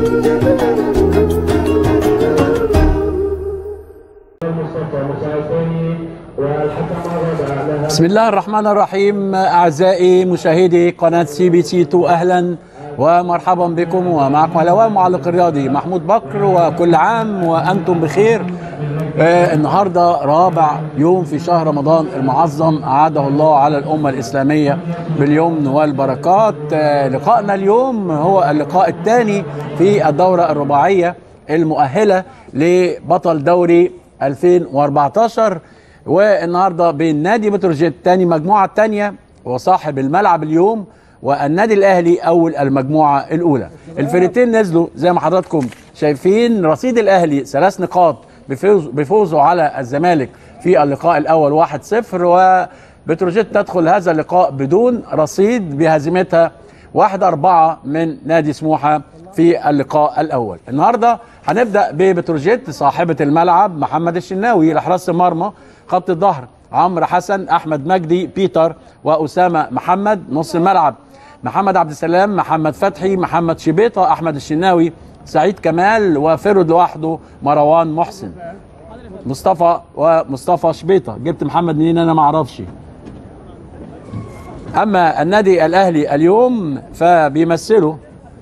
بسم الله الرحمن الرحيم اعزائي مشاهدي قناه سي بي سي 2 اهلا ومرحبا بكم ومعكم الاول المعلق الرياضي محمود بكر وكل عام وانتم بخير آه النهارده رابع يوم في شهر رمضان المعظم اعاده الله على الامه الاسلاميه باليمن والبركات آه لقائنا اليوم هو اللقاء الثاني في الدوره الرباعيه المؤهله لبطل دوري 2014 والنهارده بين نادي بتروجيت تاني مجموعه الثانيه وصاحب الملعب اليوم والنادي الاهلي اول المجموعه الاولى الفريقين نزلوا زي ما حضراتكم شايفين رصيد الاهلي ثلاث نقاط بفوز بفوزه على الزمالك في اللقاء الاول 1-0 وبتروجيت تدخل هذا اللقاء بدون رصيد بهزيمتها 1-4 من نادي سموحه في اللقاء الاول النهارده هنبدا ببتروجيت صاحبه الملعب محمد الشناوي لحراس المرمى خط الظهر عمرو حسن احمد مجدي بيتر واسامه محمد نص الملعب محمد عبد السلام محمد فتحي محمد شبيطه احمد الشناوي سعيد كمال وفرد لوحده مروان محسن مصطفى ومصطفى شبيطه جبت محمد منين انا ما اعرفش اما النادي الاهلي اليوم فبيمثله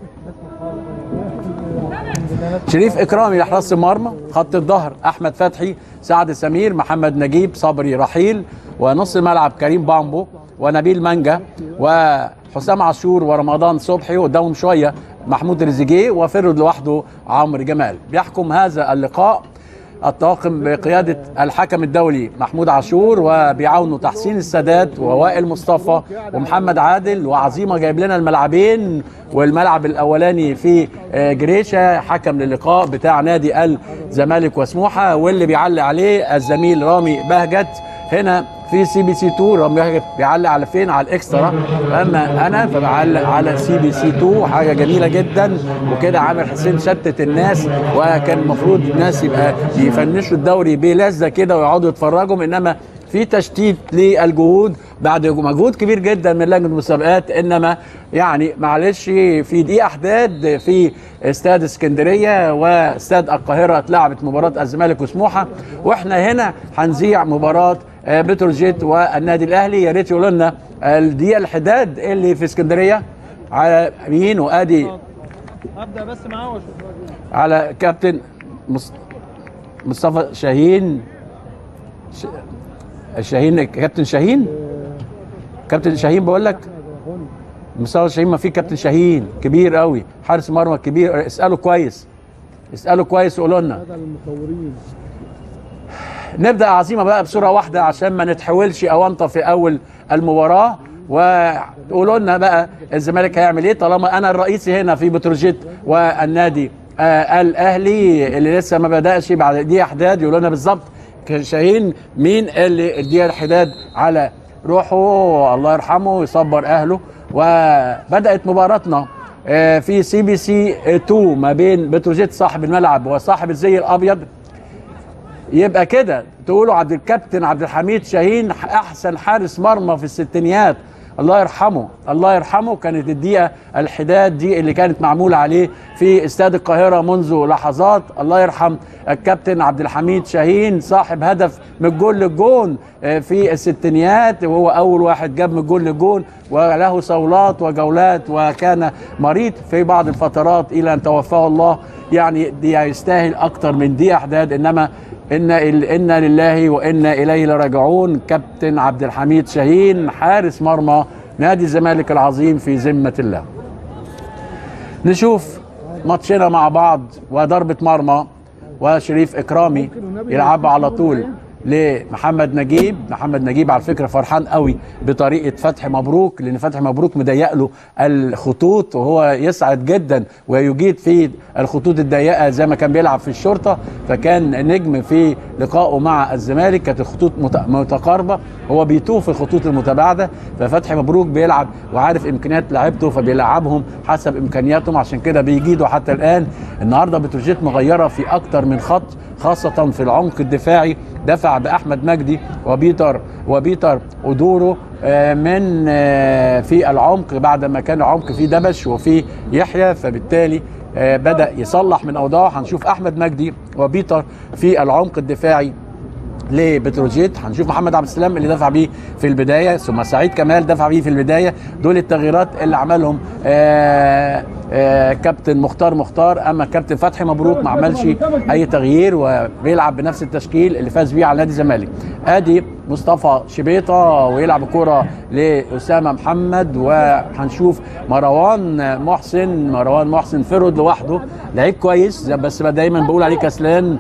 شريف اكرامي لحراس المرمى خط الظهر احمد فتحي سعد سمير محمد نجيب صبري رحيل ونص الملعب كريم بامبو ونبيل مانجا وحسام عاشور ورمضان صبحي قدامهم شويه محمود رزيجيه وفرد لوحده عمرو جمال بيحكم هذا اللقاء الطاقم بقيادة الحكم الدولي محمود عاشور وبيعاونوا تحسين السادات ووائل مصطفى ومحمد عادل وعظيمة جايب لنا الملعبين والملعب الأولاني في جريشة حكم للقاء بتاع نادي الزمالك وسموحة واللي بيعلق عليه الزميل رامي بهجت هنا في سي بي سي 2 رامي بيعلق على فين على الاكسترا اما انا فبعلق على سي بي سي 2 حاجه جميله جدا وكده عامر حسين شتت الناس وكان المفروض الناس يبقى يفنشوا الدوري بلذه كده ويقعدوا يتفرجوا انما في تشتيت للجهود بعد مجهود كبير جدا من لجنه المسابقات انما يعني معلش في دقيقه احداد في استاد اسكندريه واستاد القاهره اتلعبت مباراه الزمالك وسموحه واحنا هنا هنذيع مباراه بتروجيت والنادي الاهلي يا ريت يقولوا لنا الدقيقه الحداد اللي في اسكندريه على مين وادي ابدا بس معاه واشوف على كابتن مصطفى شاهين ش... شاهين كابتن شاهين كابتن شاهين بقول لك مصطفى شاهين ما في كابتن شاهين كبير قوي حارس مرمى كبير اساله كويس اساله كويس وقولوا لنا المصورين نبدا عظيمه بقى بصوره واحده عشان ما نتحولش اونطه في اول المباراه وقولوا لنا بقى الزمالك هيعمل ايه طالما انا الرئيسي هنا في بتروجيت والنادي آه الاهلي اللي لسه ما بداش بعد دقيقه حداد يقولوا لنا بالظبط شاهين مين اللي الدقيقه الحداد على روحه الله يرحمه ويصبر اهله وبدات مباراتنا في سي بي سي 2 ما بين بتروجيت صاحب الملعب وصاحب الزي الابيض يبقى كده تقولوا عبد الكابتن عبد الحميد شاهين احسن حارس مرمى في الستينيات الله يرحمه الله يرحمه كانت الدقيقه الحداد دي اللي كانت معموله عليه في استاد القاهره منذ لحظات الله يرحم الكابتن عبد الحميد شاهين صاحب هدف من الجول للجون في الستينيات وهو اول واحد جاب من الجول للجون وله صولات وجولات وكان مريض في بعض الفترات الى ان توفاه الله يعني دي يستاهل اكتر من دقيقه حداد انما إن إنا لله وإنا إليه لراجعون كابتن عبد الحميد شاهين حارس مرمى نادي الزمالك العظيم في ذمة الله نشوف ماتشنا مع بعض وضربة مرمى وشريف إكرامي يلعب على طول لمحمد نجيب محمد نجيب على فكره فرحان قوي بطريقه فتحي مبروك لان فتحي مبروك مضيق له الخطوط وهو يسعد جدا ويجيد في الخطوط الضيقه زي ما كان بيلعب في الشرطه فكان نجم في لقائه مع الزمالك كانت الخطوط متقاربه هو بيتوه في الخطوط المتباعده ففتحي مبروك بيلعب وعارف امكانيات لعيبته فبيلعبهم حسب امكانياتهم عشان كده بيجيدوا حتى الان النهارده بتروجيت مغيره في اكتر من خط خاصه في العمق الدفاعي دفع باحمد مجدي وبيتر وبيتر ودوره من في العمق بعد ما كان العمق فيه دبش وفيه يحيى فبالتالي آه، بدا يصلح من اوضاعه هنشوف احمد مجدي وبيتر في العمق الدفاعي لبتروجيت هنشوف محمد عبد السلام اللي دفع بيه في البدايه ثم سعيد كمال دفع بيه في البدايه دول التغييرات اللي عملهم آه آه كابتن مختار مختار اما كابتن فتحي مبروك ما عملش اي تغيير وبيلعب بنفس التشكيل اللي فاز بيه على نادي الزمالك ادي مصطفى شبيطه ويلعب الكره لاسامه محمد وهنشوف مروان محسن مروان محسن فرد لوحده لعيب كويس زي- بس بقى دايما بقول عليه كسلان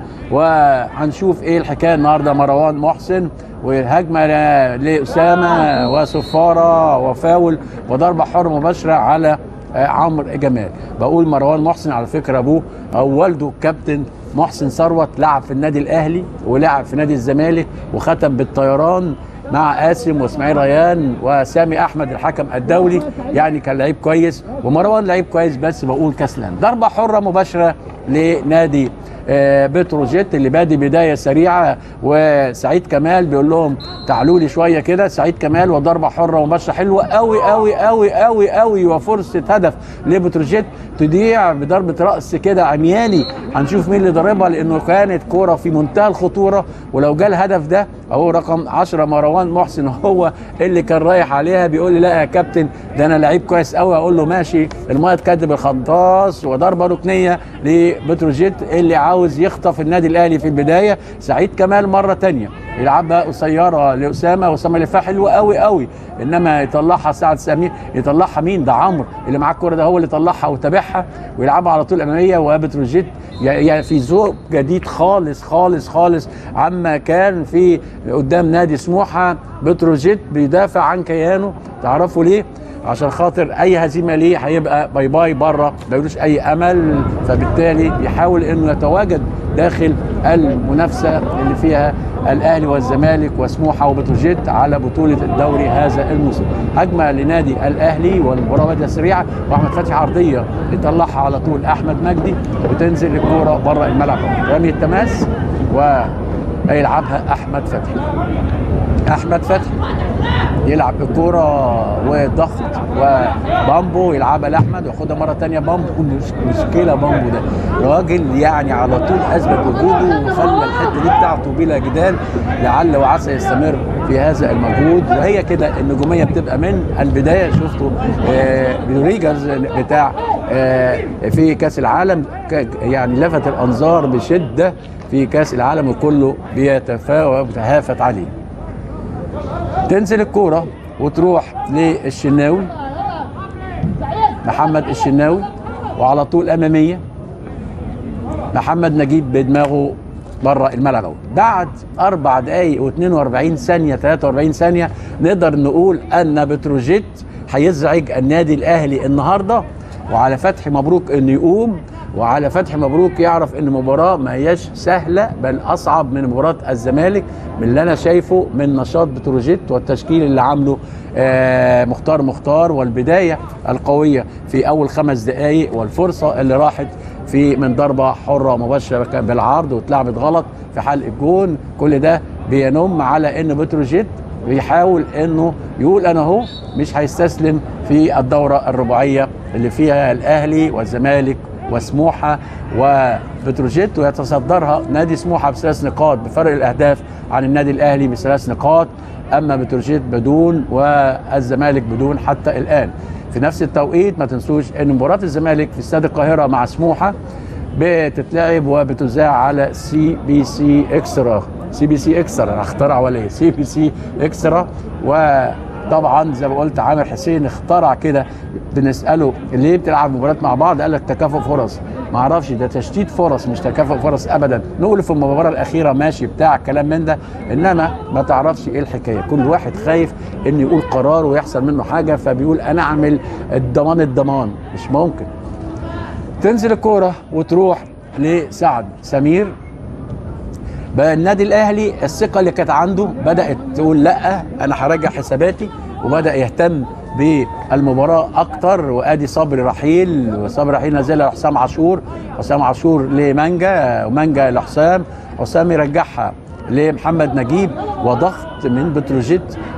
وهنشوف ايه الحكايه النهارده مروان محسن والهجمه ل- لاسامه وصفاره وفاول وضربه حره مباشره على آه، عمرو جمال بقول مروان محسن على فكره ابوه او والده كابتن محسن ثروت لعب في النادي الاهلي ولعب في نادي الزمالك وختم بالطيران مع قاسم واسماعيل ريان وسامي احمد الحكم الدولي يعني كان لعيب كويس ومروان لعيب كويس بس بقول كسلان ضربه حره مباشره لنادي آه، بتروجيت اللي بادي بدايه سريعه وسعيد كمال بيقول لهم تعالوا لي شويه كده سعيد كمال وضربه حره مباشره حلوه قوي قوي قوي قوي قوي وفرصه هدف لبتروجيت تضيع بضربه راس كده عمياني هنشوف مين اللي ضربها لانه كانت كوره في منتهى الخطوره ولو جه الهدف ده اهو رقم 10 مروان محسن هو اللي كان رايح عليها بيقول لي لا يا كابتن ده انا لعيب كويس قوي اقول له ماشي الميه تكدب الخطاس وضربه ركنيه لبتروجيت اللي عاوز يخطف النادي الاهلي في البدايه سعيد كمال مره تانية يلعبها قصيره لاسامه اسامه لفها حلوه قوي قوي انما يطلعها سعد سمير يطلعها مين ده عمرو اللي معاه الكوره ده هو اللي طلعها وتابعها ويلعبها على طول اماميه وبتروجيت يعني في ذوق جديد خالص خالص خالص عما كان في قدام نادي سموحه بتروجيت بيدافع عن كيانه تعرفوا ليه؟ عشان خاطر اي هزيمه ليه هيبقى باي باي بره ما يلوش اي امل فبالتالي يحاول انه يتواجد داخل المنافسه اللي فيها الاهلي والزمالك وسموحه وبتروجيت على بطوله الدوري هذا الموسم هجمه لنادي الاهلي والمباراه بدأت سريعه واحمد فتحي عرضيه يطلعها على طول احمد مجدي وتنزل الكوره بره الملعب رمي التماس ويلعبها احمد فتحي احمد فتحي يلعب الكوره وضغط وبامبو يلعبها لاحمد وياخدها مره تانية بامبو مش مشكله بامبو ده راجل يعني على طول اثبت وجوده وخلى الحته دي بتاعته بلا جدال لعل وعسى يستمر في هذا المجهود وهي كده النجوميه بتبقى من البدايه شفتوا آه رودريجرز بتاع آه في كاس العالم ك- يعني لفت الانظار بشده في كاس العالم وكله بيتفاوى وبيتهافت عليه تنزل الكوره وتروح للشناوي محمد الشناوي وعلى طول اماميه محمد نجيب بدماغه بره الملعب أهو. بعد اربع دقائق و42 ثانيه 43 ثانيه نقدر نقول ان بتروجيت هيزعج النادي الاهلي النهارده وعلى فتحي مبروك انه يقوم وعلى فتحي مبروك يعرف ان المباراه ما هياش سهله بل اصعب من مباراه الزمالك من اللي انا شايفه من نشاط بتروجيت والتشكيل اللي عامله آه مختار مختار والبدايه القويه في اول خمس دقائق والفرصه اللي راحت في من ضربه حره مباشره كان بالعرض واتلعبت غلط في حلق الجون كل ده بينم على ان بتروجيت بيحاول انه يقول انا اهو مش هيستسلم في الدوره الرباعيه اللي فيها الاهلي والزمالك وسموحه وبتروجيت ويتصدرها نادي سموحه بثلاث نقاط بفرق الاهداف عن النادي الاهلي بثلاث نقاط اما بتروجيت بدون والزمالك بدون حتى الان في نفس التوقيت ما تنسوش ان مباراه الزمالك في استاد القاهره مع سموحه بتتلعب وبتذاع على سي بي سي اكسترا سي بي سي اكسترا انا اخترع ولا ايه سي بي سي اكسترا وطبعا زي ما قلت عامر حسين اخترع كده بنساله ليه بتلعب مباريات مع بعض قال لك تكافؤ فرص ما اعرفش ده تشتيت فرص مش تكافؤ فرص ابدا نقول في المباراه الاخيره ماشي بتاع كلام من ده انما ما تعرفش ايه الحكايه كل واحد خايف ان يقول قرار ويحصل منه حاجه فبيقول انا اعمل الضمان الضمان مش ممكن تنزل الكوره وتروح لسعد سمير بقى النادي الاهلي الثقه اللي كانت عنده بدات تقول لا انا هراجع حساباتي وبدا يهتم بالمباراه اكتر وادي صبري رحيل وصبري رحيل نزلها لحسام عاشور حسام عاشور لمانجا ومانجا لحسام حسام يرجعها لمحمد نجيب وضغط من بتروجيت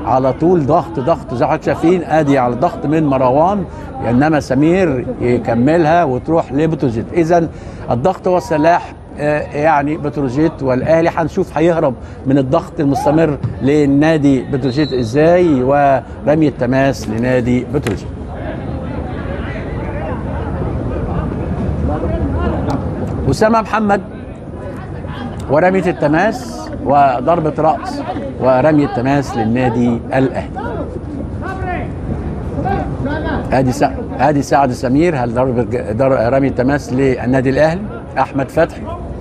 على طول ضغط ضغط زي ما حضرتك شايفين ادي على ضغط من مروان انما سمير يكملها وتروح لبتروجيت اذا الضغط هو السلاح آه، يعني بتروجيت والاهلي هنشوف هيهرب من الضغط المستمر لنادي بتروجيت ازاي ورمي التماس لنادي بتروجيت اسامه محمد ورمية التماس وضربة رأس ورمي التماس للنادي الأهلي ادي سع... ادي سعد سمير هل ضرب در... رمي التماس للنادي الاهلي احمد فتحي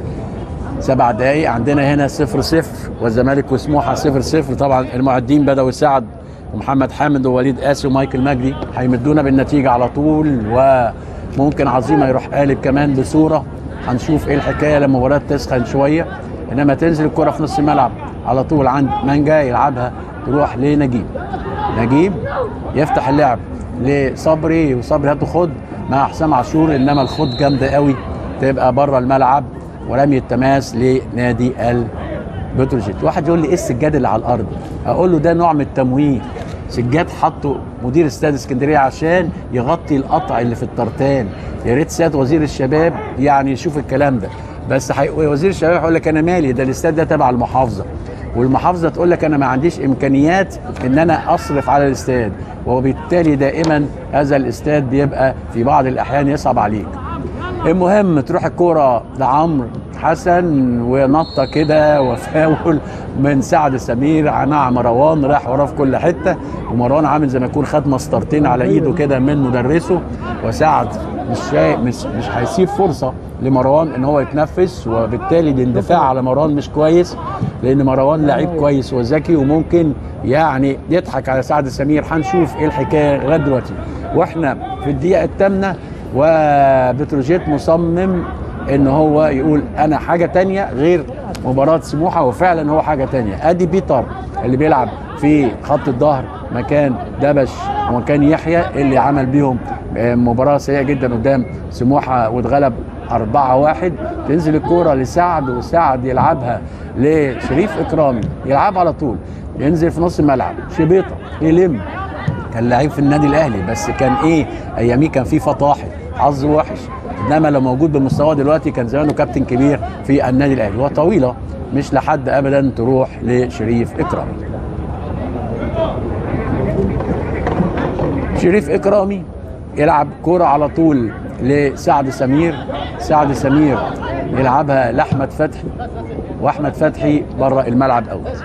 سبع دقايق عندنا هنا صفر صفر والزمالك وسموحه صفر صفر طبعا المعدين بدوي سعد ومحمد حامد ووليد قاسي ومايكل مجدي هيمدونا بالنتيجه على طول وممكن عظيمه يروح قالب كمان بصوره هنشوف ايه الحكايه لما المباراه تسخن شويه انما تنزل الكره في نص الملعب على طول عند مانجا يلعبها تروح لنجيب نجيب يفتح اللعب لصبري وصبري هاتوا خد مع حسام عاشور انما الخد جامده قوي تبقى بره الملعب ورمي التماس لنادي البتروجيت واحد يقول لي ايه السجاد اللي على الارض اقول له ده نوع من التمويه سجاد حطه مدير استاد اسكندريه عشان يغطي القطع اللي في الترتان يا ريت سياده وزير الشباب يعني يشوف الكلام ده بس حي... وزير الشباب هيقول لك انا مالي ده الاستاد ده تبع المحافظه والمحافظه تقول لك انا ما عنديش امكانيات ان انا اصرف على الاستاد وبالتالي دائما هذا الاستاد بيبقى في بعض الاحيان يصعب عليك المهم تروح الكوره لعمرو حسن ونطه كده وفاول من سعد سمير مع مروان راح وراه في كل حته ومروان عامل زي ما يكون خد مسطرتين على ايده كده من مدرسه وسعد مش شايف مش مش هيسيب فرصه لمروان ان هو يتنفس وبالتالي الاندفاع على مروان مش كويس لان مروان لعيب كويس وذكي وممكن يعني يضحك على سعد سمير هنشوف ايه الحكايه لغايه دلوقتي واحنا في الدقيقه الثامنه وبتروجيت مصمم ان هو يقول انا حاجه تانية غير مباراه سموحه وفعلا هو حاجه تانية ادي بيتر اللي بيلعب في خط الظهر مكان دبش ومكان يحيى اللي عمل بيهم مباراه سيئه جدا قدام سموحه واتغلب 4 1 تنزل الكوره لسعد وسعد يلعبها لشريف اكرامي يلعبها على طول ينزل في نص الملعب شبيطه يلم كان لعيب في النادي الاهلي بس كان ايه اياميه كان فيه فطاحل حظ وحش انما لو موجود بمستواه دلوقتي كان زمانه كابتن كبير في النادي الاهلي وطويله مش لحد ابدا تروح لشريف اكرامي شريف اكرامي يلعب كرة على طول لسعد سمير سعد سمير يلعبها لاحمد فتحي واحمد فتحي بره الملعب اوت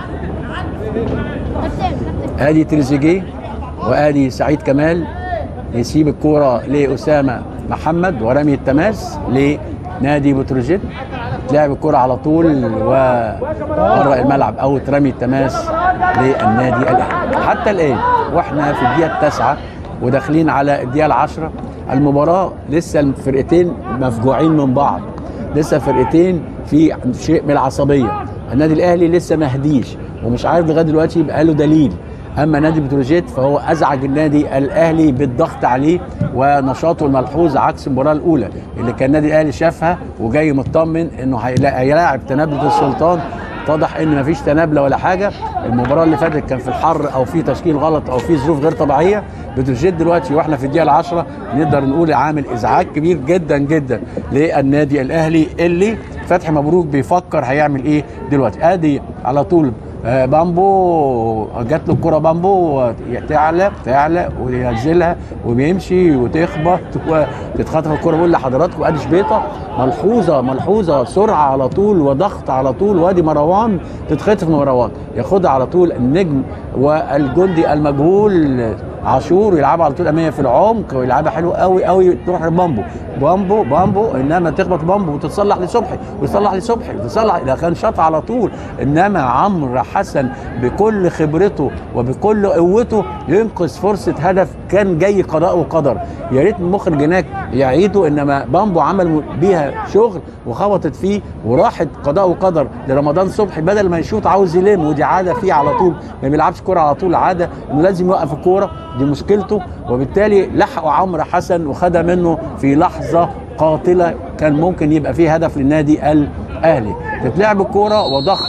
ادي تريزيجيه وادي سعيد كمال يسيب الكوره لاسامه محمد ورمي التماس لنادي بتروجيت تلعب الكرة على طول وبره الملعب او رمي التماس للنادي الاهلي حتى الان واحنا في الدقيقه التاسعه وداخلين على الدقيقه العشرة المباراه لسه الفرقتين مفجوعين من بعض لسه فرقتين في شيء من العصبيه النادي الاهلي لسه ما هديش ومش عارف لغايه دلوقتي يبقى له دليل اما نادي بتروجيت فهو ازعج النادي الاهلي بالضغط عليه ونشاطه الملحوظ عكس المباراه الاولى اللي كان النادي الاهلي شافها وجاي مطمن انه هيلا- هيلاعب تنابله السلطان اتضح ان مفيش تنابله ولا حاجه المباراه اللي فاتت كان في الحر او في تشكيل غلط او في ظروف غير طبيعيه بتروجيت دلوقتي واحنا في الدقيقه العشرة نقدر نقول عامل ازعاج كبير جدا جدا للنادي الاهلي اللي فتحي مبروك بيفكر هيعمل ايه دلوقتي ادي على طول آه، بامبو جات له الكره بامبو تعلى تعلى وينزلها وبيمشي وتخبط وتتخطف الكره بقول لحضراتكم ادي شبيطه ملحوظه ملحوظه سرعه على طول وضغط على طول وادي مروان تتخطف من مروان ياخدها على طول النجم والجندي المجهول عاشور يلعبها على طول اماميه في العمق ويلعبها حلو قوي قوي تروح لبامبو بامبو بامبو انما تخبط بامبو وتتصلح لصبحي ويصلح لصبحي وتصلح ده كان شاط على طول انما عمرو حسن بكل خبرته وبكل قوته ينقذ فرصه هدف كان جاي قضاء وقدر يا ريت المخرج هناك يعيده انما بامبو عمل بيها شغل وخبطت فيه وراحت قضاء وقدر لرمضان صبحي بدل ما يشوط عاوز يلم ودي عاده فيه على طول ما بيلعبش كوره على طول عاده انه لازم يوقف الكوره دي مشكلته وبالتالي لحقوا عمرو حسن وخدها منه في لحظه قاتله كان ممكن يبقى فيه هدف للنادي الاهلي تتلعب الكوره وضغط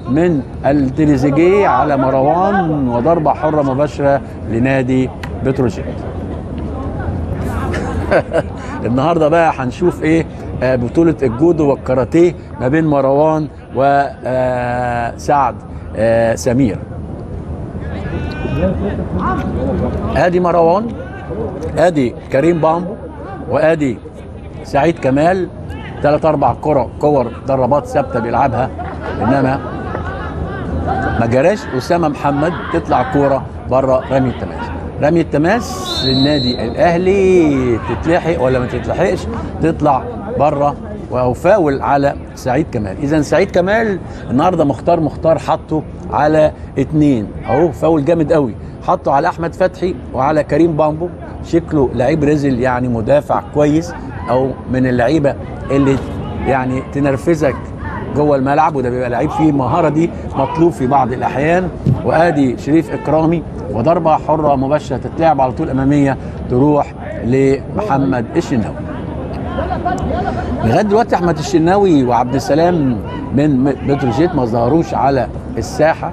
من التريزيجيه على مروان وضربه حره مباشره لنادي بتروجيت النهارده بقى هنشوف ايه آه، بطولة الجودو والكاراتيه ما بين مروان وسعد سمير ادي مروان ادي كريم بامبو وادي سعيد كمال ثلاث اربع كرة كور ضربات ثابته بيلعبها انما ما جراش اسامه محمد تطلع كوره بره رمي التماس رمي التماس للنادي الاهلي تتلحق ولا ما تتلحقش تطلع بره او فاول على سعيد كمال اذا سعيد كمال النهارده مختار مختار حطه على اتنين اهو فاول جامد قوي حطه على احمد فتحي وعلى كريم بامبو شكله لعيب رزل يعني مدافع كويس او من اللعيبه اللي يعني تنرفزك جوه الملعب وده بيبقى لعيب فيه المهاره دي مطلوب في بعض الاحيان وادي شريف اكرامي وضربه حره مباشره تتلعب على طول اماميه تروح لمحمد الشناوي لغايه دلوقتي احمد الشناوي وعبد السلام من بتروجيت ما ظهروش على الساحه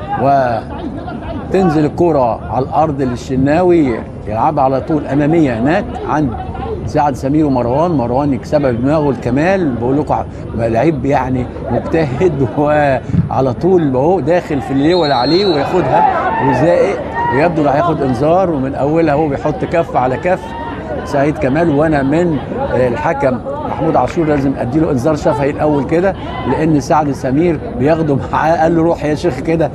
وتنزل الكره على الارض للشناوي يلعبها على طول اماميه هناك عند سعد سمير ومروان مروان يكسبها بدماغه الكمال بقول لكم لعيب يعني مجتهد وعلى طول اهو داخل في اللي ولا عليه وياخدها وزائق ويبدو انه هياخد انذار ومن اولها هو بيحط كف على كف سعيد كمال وانا من الحكم محمود عاشور لازم ادي له انذار شفهي الاول كده لان سعد سمير بياخده معاه قال له روح يا شيخ كده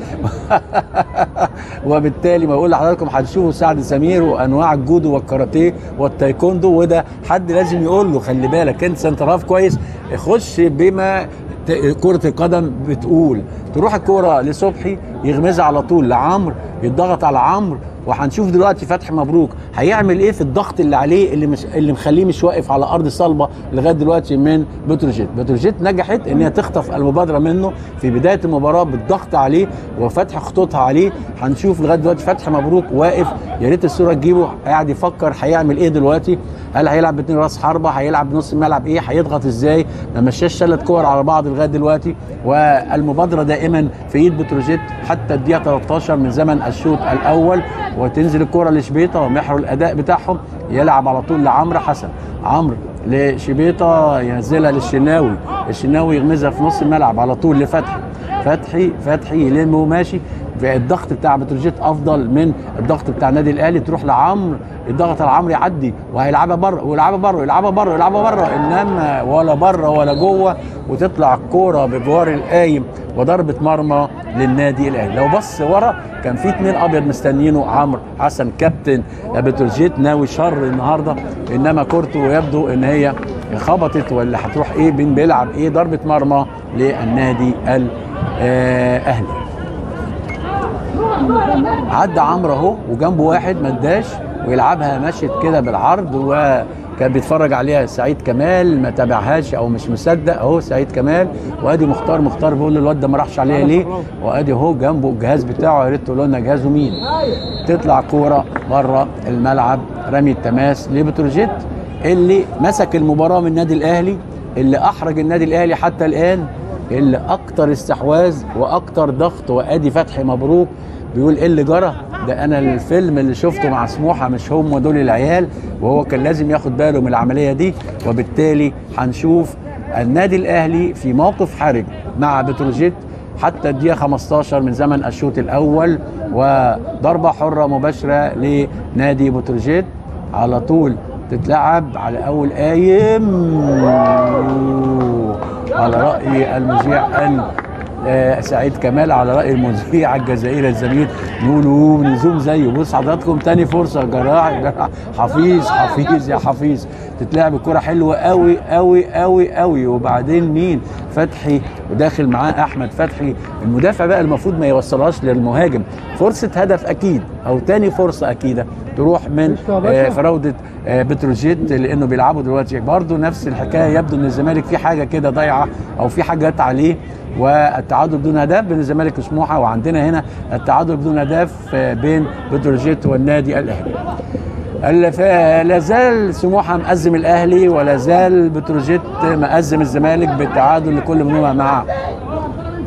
وبالتالي ما بقول لحضراتكم هتشوفوا سعد سمير وانواع الجودو والكاراتيه والتايكوندو وده حد لازم يقول له خلي بالك انت سنتراف كويس خش بما كرة القدم بتقول تروح الكرة لصبحي يغمزها على طول لعمرو يضغط على عمرو وهنشوف دلوقتي فتحي مبروك هيعمل ايه في الضغط اللي عليه اللي مش اللي مخليه مش واقف على ارض صلبه لغايه دلوقتي من بتروجيت بتروجيت نجحت ان هي تخطف المبادره منه في بدايه المباراه بالضغط عليه وفتح خطوطها عليه هنشوف لغايه دلوقتي فتحي مبروك واقف يا ريت الصوره تجيبه قاعد يفكر هيعمل ايه دلوقتي هل هيلعب باتنين راس حربه هيلعب بنص الملعب ايه هيضغط ازاي ما مشاش ثلاث كور على بعض لغايه دلوقتي والمبادره دائما في ايد بتروجيت حتى الدقيقه 13 من زمن الشوط الاول وتنزل الكره لشبيطه ومحور الاداء بتاعهم يلعب على طول لعمرو حسن عمرو لشبيطه ينزلها للشناوي الشناوي يغمزها في نص الملعب على طول لفتحي فتحي فتحي يلم وماشي الضغط بتاع بتروجيت افضل من الضغط بتاع النادي الاهلي تروح لعمرو الضغط على عمرو يعدي وهيلعبها بره ويلعبها بره ويلعبها بره ويلعبها بره انما ولا بره ولا جوه وتطلع الكوره بجوار القايم وضربه مرمى للنادي الاهلي لو بص ورا كان في اتنين ابيض مستنيينه عمرو حسن كابتن بتروجيت ناوي شر النهارده انما كورته يبدو ان هي خبطت ولا هتروح ايه بين بيلعب ايه ضربه مرمى للنادي الاهلي عدى عمرو اهو وجنبه واحد ما اداش ويلعبها مشت كده بالعرض وكان بيتفرج عليها سعيد كمال ما تابعهاش او مش مصدق اهو سعيد كمال وادي مختار مختار بيقول الواد ده ما راحش عليها ليه وادي اهو جنبه الجهاز بتاعه يا ريت تقولوا لنا جهازه مين تطلع كوره بره الملعب رمي التماس لبتروجيت اللي مسك المباراه من النادي الاهلي اللي احرج النادي الاهلي حتى الان اللي اكتر استحواذ واكتر ضغط وادي فتحي مبروك بيقول ايه اللي جرى ده انا الفيلم اللي شفته مع سموحه مش هم دول العيال وهو كان لازم ياخد باله من العمليه دي وبالتالي هنشوف النادي الاهلي في موقف حرج مع بتروجيت حتى الدقيقه 15 من زمن الشوط الاول وضربه حره مباشره لنادي بتروجيت على طول تتلعب على اول قايم على راي المذيع ان آه سعيد كمال على راي المذيع الجزائري الزميل نقول نزوم زيه بص حضراتكم تاني فرصه جراح جراح حفيظ حفيظ يا حفيظ تتلعب الكره حلوه قوي قوي قوي قوي وبعدين مين فتحي وداخل معاه احمد فتحي المدافع بقى المفروض ما يوصلهاش للمهاجم فرصه هدف اكيد او تاني فرصه اكيده تروح من آه فراوده آه بتروجيت لانه بيلعبوا دلوقتي برضه نفس الحكايه يبدو ان الزمالك في حاجه كده ضايعه او في حاجه جت عليه والتعادل بدون اهداف بين الزمالك وسموحه وعندنا هنا التعادل بدون اهداف بين بتروجيت والنادي الاهلي لا زال سموحه مأزم الاهلي ولا زال بتروجيت مأزم الزمالك بالتعادل لكل منهما مع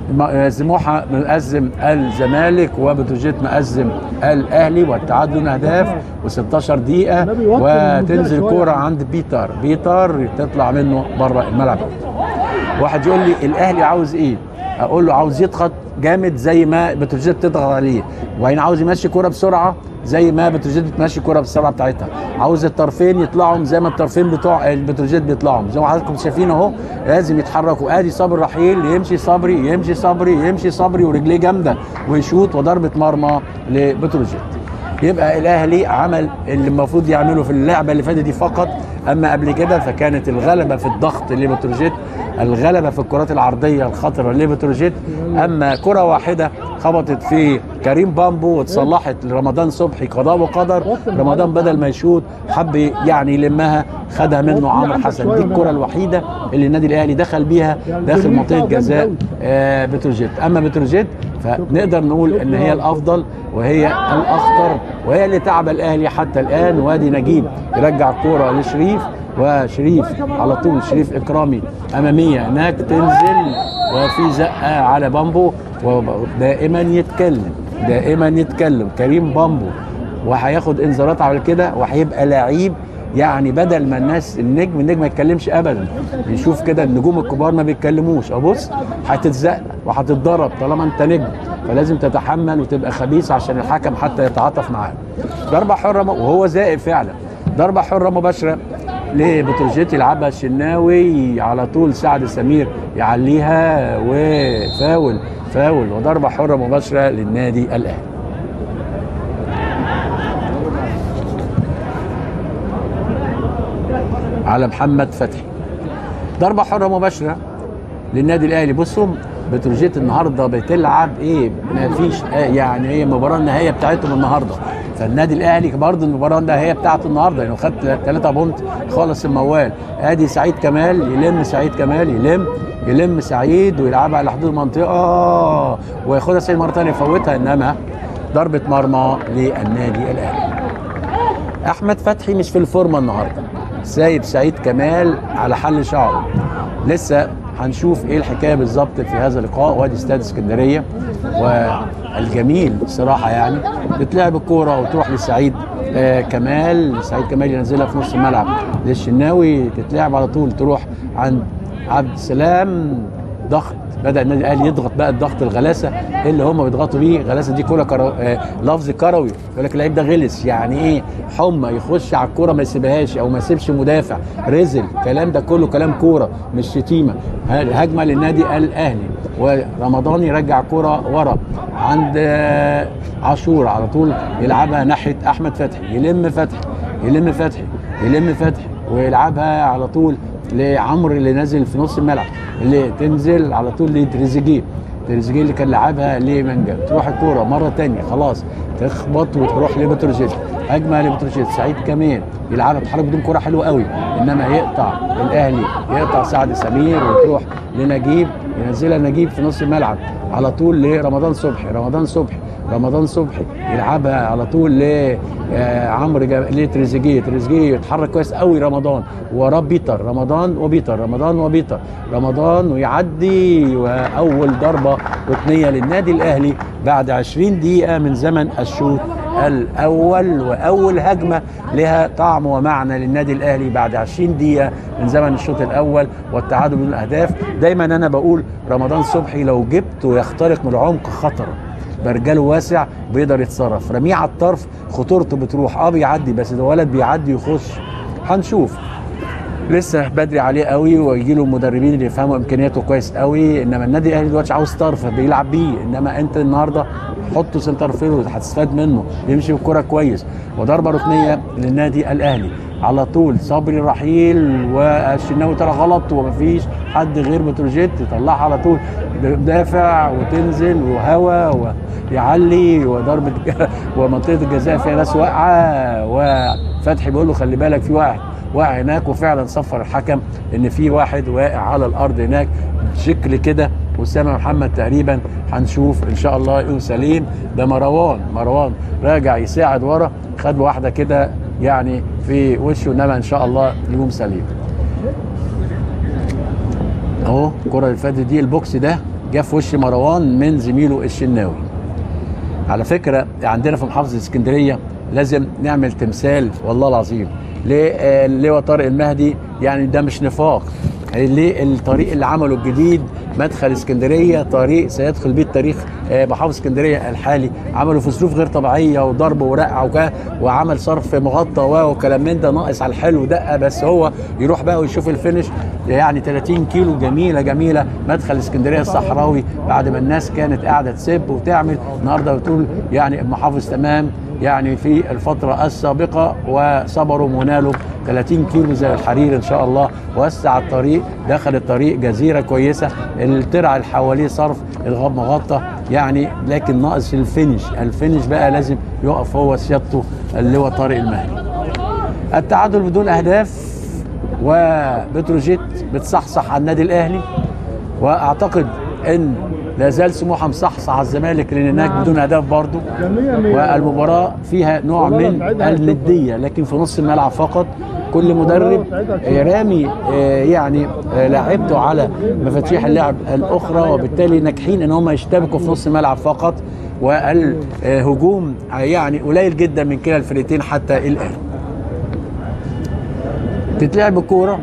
م- سموحه مقزم الزمالك وبتروجيت مقزم الاهلي والتعادل دون اهداف و16 دقيقه وتنزل كوره عند بيتر بيتر تطلع منه بره الملعب واحد يقول لي الاهلي عاوز ايه اقول له عاوز يضغط جامد زي ما بتروجيت تضغط عليه وبعدين عاوز يمشي كوره بسرعه زي ما بتروجيت بتمشي كوره بالسرعه بتاعتها عاوز الطرفين يطلعوا زي ما الطرفين بتوع البتروجيت بيطلعوا زي ما حضراتكم شايفين اهو لازم يتحركوا ادي صبري رحيل يمشي صبري يمشي صبري يمشي صبري ورجليه جامده ويشوط وضربه مرمى لبتروجيت يبقى الاهلي عمل اللي المفروض يعمله في اللعبه اللي فاتت دي فقط اما قبل كده فكانت الغلبه في الضغط لبتروجيت الغلبه في الكرات العرضيه الخطره لبتروجيت اما كره واحده خبطت في كريم بامبو واتصلحت لرمضان صبحي قضاء وقدر رمضان بدل ما يشوط حب يعني يلمها خدها منه عمرو حسن دي الكره الوحيده اللي النادي الاهلي دخل بيها داخل منطقه جزاء آه، بتروجيت اما بتروجيت فنقدر نقول ان هي الافضل وهي الاخطر وهي اللي تعب الاهلي حتى الان وادي نجيب يرجع الكوره لشريف وشريف على طول شريف اكرامي اماميه هناك تنزل وفي زقه على بامبو ودائما يتكلم دائما يتكلم كريم بامبو وهياخد انذارات على كده وهيبقى لعيب يعني بدل ما الناس النجم النجم ما يتكلمش ابدا نشوف كده النجوم الكبار ما بيتكلموش ابص هتتزق وهتتضرب طالما انت نجم فلازم تتحمل وتبقى خبيث عشان الحكم حتى يتعاطف معاه ضربه حره م- وهو زائب فعلا ضربه حره مباشره لبتروجيت يلعبها الشناوي على طول سعد سمير يعليها وفاول فاول وضربه حره مباشره للنادي الاهلي على محمد فتحي ضربه حره مباشره للنادي الاهلي بصوا بتروجيت النهارده بتلعب ايه ما فيش آه يعني هي المباراه النهائيه بتاعتهم النهارده فالنادي الاهلي برضه المباراه النهائيه بتاعته النهارده لانه خد 3 بونت خالص الموال ادي سعيد كمال يلم سعيد كمال يلم يلم سعيد ويلعبها على حدود المنطقه وياخدها سعيد مره ثانيه يفوتها انما ضربه مرمى للنادي الاهلي احمد فتحي مش في الفورمه النهارده سايب سعيد كمال على حل شعره لسه هنشوف ايه الحكايه بالظبط في هذا اللقاء وادي استاد اسكندريه والجميل بصراحه يعني بتلعب الكوره وتروح لسعيد آه كمال سعيد كمال ينزلها في نص الملعب للشناوي تتلعب على طول تروح عند عبد السلام ضغط بدا النادي الاهلي يضغط بقى الضغط الغلاسه اللي هم بيضغطوا بيه غلاسه دي كوره كرو... آه لفظ كروي يقول لك اللعيب ده غلس يعني ايه حمى يخش على الكوره ما يسيبهاش او ما يسيبش مدافع رزل الكلام ده كله كلام كوره مش شتيمه هجمه للنادي الاهلي ورمضان يرجع كوره ورا عند آه عاشور على طول يلعبها ناحيه احمد فتحي يلم فتحي يلم فتحي يلم فتحي ويلعبها على طول لعمرو اللي نازل في نص الملعب اللي تنزل على طول لتريزيجيه تريزيجيه اللي كان لعبها لمانجا تروح الكوره مره تانية خلاص تخبط وتروح لبتروجيت هجمه لبتروجيت سعيد كمان يلعبها بتحرك بدون كوره حلوه قوي انما يقطع الاهلي يقطع سعد سمير وتروح لنجيب ينزلها نجيب في نص الملعب على طول لرمضان صبحي رمضان صبحي رمضان صبحي يلعبها على طول لعمرو لتريزيجيه تريزيجيه يتحرك كويس قوي رمضان وراه بيتر رمضان وبيتر رمضان وبيتر رمضان ويعدي واول ضربه ركنيه للنادي الاهلي بعد 20 دقيقه من زمن الشوط الاول واول هجمه لها طعم ومعنى للنادي الاهلي بعد 20 دقيقه من زمن الشوط الاول والتعادل بدون اهداف دايما انا بقول رمضان صبحي لو جبته يخترق من العمق خطر برجله واسع بيقدر يتصرف رميه على الطرف خطورته بتروح اه بيعدي بس ده ولد بيعدي يخش هنشوف لسه بدري عليه قوي ويجي له مدربين اللي يفهموا امكانياته كويس قوي انما النادي الاهلي دلوقتي عاوز طرف بيلعب بيه انما انت النهارده حطه سنتر فيرود هتستفاد منه يمشي بالكوره كويس وضربه ركنيه للنادي الاهلي على طول صبري رحيل والشناوي طلع غلط ومفيش حد غير بتروجيت يطلعها على طول دافع وتنزل وهوا ويعلي وضربه ومنطقه الجزاء فيها ناس واقعه وفتحي بيقول له خلي بالك في واحد واقع هناك وفعلا صفر الحكم ان في واحد واقع على الارض هناك شكل كده اسامه محمد تقريبا هنشوف ان شاء الله يقوم سليم ده مروان مروان راجع يساعد ورا خد واحده كده يعني في وشه انما ان شاء الله يقوم سليم اهو الكره اللي فاتت دي البوكس ده جه في وش مروان من زميله الشناوي على فكره عندنا في محافظه اسكندريه لازم نعمل تمثال والله العظيم للواء طارق المهدي يعني ده مش نفاق ليه الطريق اللي عمله الجديد مدخل اسكندريه طريق سيدخل بيه التاريخ آه، محافظ اسكندريه الحالي عمله في ظروف غير طبيعيه وضرب ورقع وكا وعمل صرف مغطى و- وكلام من ده ناقص على الحلو دقه بس هو يروح بقى ويشوف الفينش يعني 30 كيلو جميله جميله مدخل اسكندريه الصحراوي بعد ما الناس كانت قاعده تسب وتعمل النهارده بتقول يعني المحافظ تمام يعني في الفترة السابقة وصبروا ونالوا 30 كيلو زي الحرير إن شاء الله وسع الطريق دخل الطريق جزيرة كويسة الترع اللي حواليه صرف الغاب مغطى يعني لكن ناقص الفينش الفينش بقى لازم يقف هو سيادته اللي هو طارق المهدي التعادل بدون أهداف وبتروجيت بتصحصح على النادي الأهلي واعتقد ان لا زال سموحه مصحصح على الزمالك لان هناك بدون اهداف برضه والمباراه فيها نوع من النديه لكن في نص الملعب فقط كل مدرب آه، رامي آه، يعني آه، لعبته على مفاتيح اللعب الاخرى وبالتالي ناجحين ان هم يشتبكوا في نص الملعب فقط والهجوم يعني قليل جدا من كلا الفريقين حتى الان تتلعب الكوره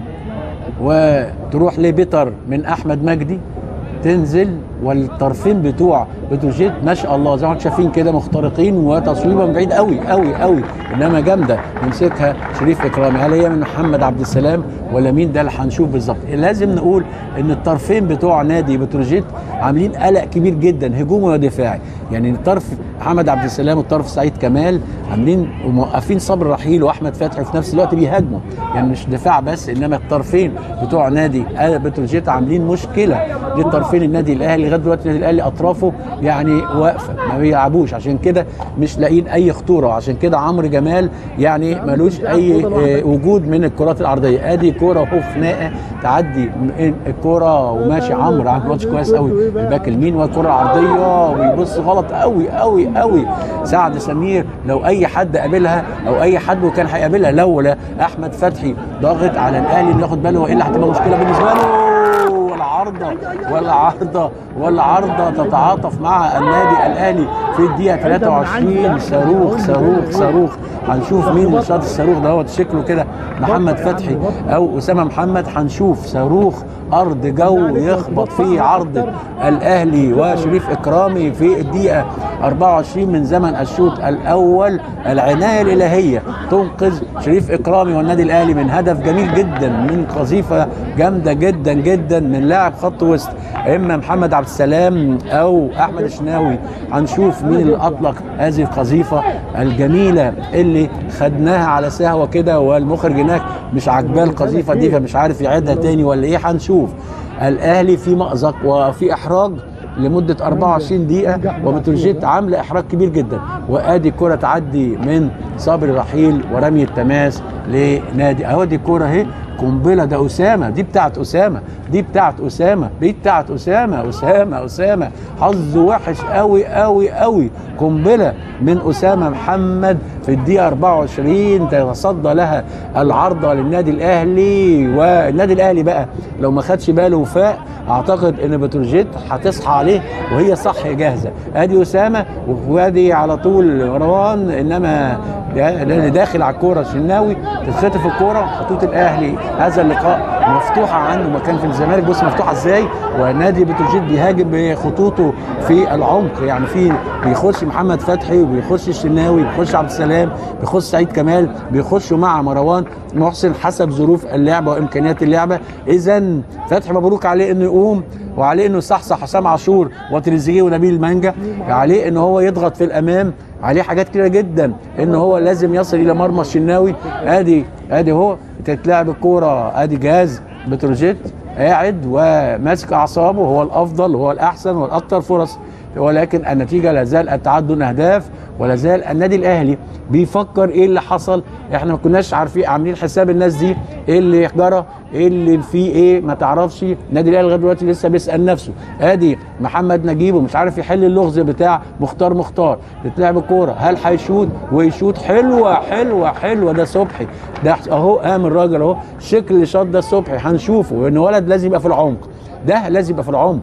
وتروح لبيتر من احمد مجدي تنزل والطرفين بتوع بتروجيت ما شاء الله زي ما انتم شايفين كده مخترقين وتصويبه من بعيد قوي قوي قوي انما جامده يمسكها شريف اكرامي هل هي من محمد عبد السلام ولا مين ده اللي هنشوف بالظبط لازم نقول ان الطرفين بتوع نادي بتروجيت عاملين قلق كبير جدا هجومي ودفاعي يعني الطرف محمد عبد السلام والطرف سعيد كمال عاملين وموقفين صبر رحيل واحمد فتحي وفي نفس الوقت بيهاجموا يعني مش دفاع بس انما الطرفين بتوع نادي بتروجيت عاملين مشكله للطرفين النادي الاهلي لغايه دلوقتي النادي الاهلي اطرافه يعني واقفه ما بيلعبوش عشان كده مش لاقيين اي خطوره وعشان كده عمرو جمال يعني ملوش اي آه، وجود من الكرات العرضيه ادي كوره اهو خناقه تعدي من الكوره وماشي عمرو عامل ماتش كويس قوي الباك اليمين والكره العرضيه وبيبص غلط قوي قوي قوي سعد سمير لو اي حد قابلها او اي حد وكان هيقابلها لولا احمد فتحي ضاغط على الاهلي انه ياخد باله والا هتبقى مشكله بالنسبه له والعارضه والعارضه والعارضه تتعاطف مع النادي الاهلي في الدقيقه 23 صاروخ صاروخ صاروخ هنشوف مين اللي شاط الصاروخ دوت شكله كده محمد فتحي او اسامه محمد هنشوف صاروخ ارض جو يخبط فيه عرض الاهلي وشريف اكرامي في الدقيقه 24 من زمن الشوط الاول العنايه الالهيه تنقذ شريف اكرامي والنادي الاهلي من هدف جميل جدا من قذيفه جامده جدا جدا من لاعب خط وسط اما محمد عبد السلام او احمد الشناوي هنشوف مين اللي اطلق هذه القذيفه الجميله اللي خدناها على سهوه كده والمخرج هناك مش عاجباه القذيفه دي فمش عارف يعيدها تاني ولا ايه هنشوف الاهلي في مأزق وفي احراج لمدة 24 دقيقة وبتروجيت عاملة إحراج كبير جدا وآدي كرة تعدي من صبري رحيل ورمي التماس لنادي أهو دي كرة أهي قنبلة ده أسامة دي بتاعت أسامة دي بتاعت أسامة دي بتاعت أسامة أسامة أسامة حظه وحش قوي قوي قوي قنبلة من أسامة محمد في الدقيقة 24 تتصدى لها العارضة للنادي الأهلي والنادي الأهلي بقى لو ما خدش باله وفاق اعتقد ان بتروجيت هتصحى عليه وهي صح جاهزه ادي اسامه وادي على طول مروان انما اللي داخل على الكوره الشناوي تتخطف الكوره خطوط الاهلي هذا اللقاء مفتوحه عنده مكان في الزمالك بص مفتوحه ازاي ونادي بتروجيت بيهاجم بخطوطه في العمق يعني في بيخش محمد فتحي وبيخش الشناوي بيخش عبد السلام بيخش سعيد كمال بيخشوا مع مروان محسن حسب ظروف اللعبه وامكانيات اللعبه اذا فتحي مبروك عليه انه يقوم وعليه انه يصحصح حسام عاشور وتريزيجيه ونبيل المانجا عليه ان هو يضغط في الامام عليه حاجات كتيره جدا ان هو لازم يصل الى مرمى الشناوي ادي ادي هو تتلعب الكوره ادي جهاز بتروجيت قاعد وماسك اعصابه هو الافضل هو الاحسن والاكثر فرص ولكن النتيجه لا زال التعادل دون اهداف ولا زال النادي الاهلي بيفكر ايه اللي حصل احنا ما كناش عارفين عاملين حساب الناس دي ايه اللي جرى ايه اللي فيه ايه ما تعرفش النادي الاهلي لغايه دلوقتي لسه بيسال نفسه ادي محمد نجيب ومش عارف يحل اللغز بتاع مختار مختار تتلعب الكوره هل هيشوط ويشوط حلوه حلوه حلوه ده صبحي ده اهو قام الراجل اهو شكل اللي شاط ده صبحي هنشوفه ان ولد لازم يبقى في العمق ده لازم يبقى في العمق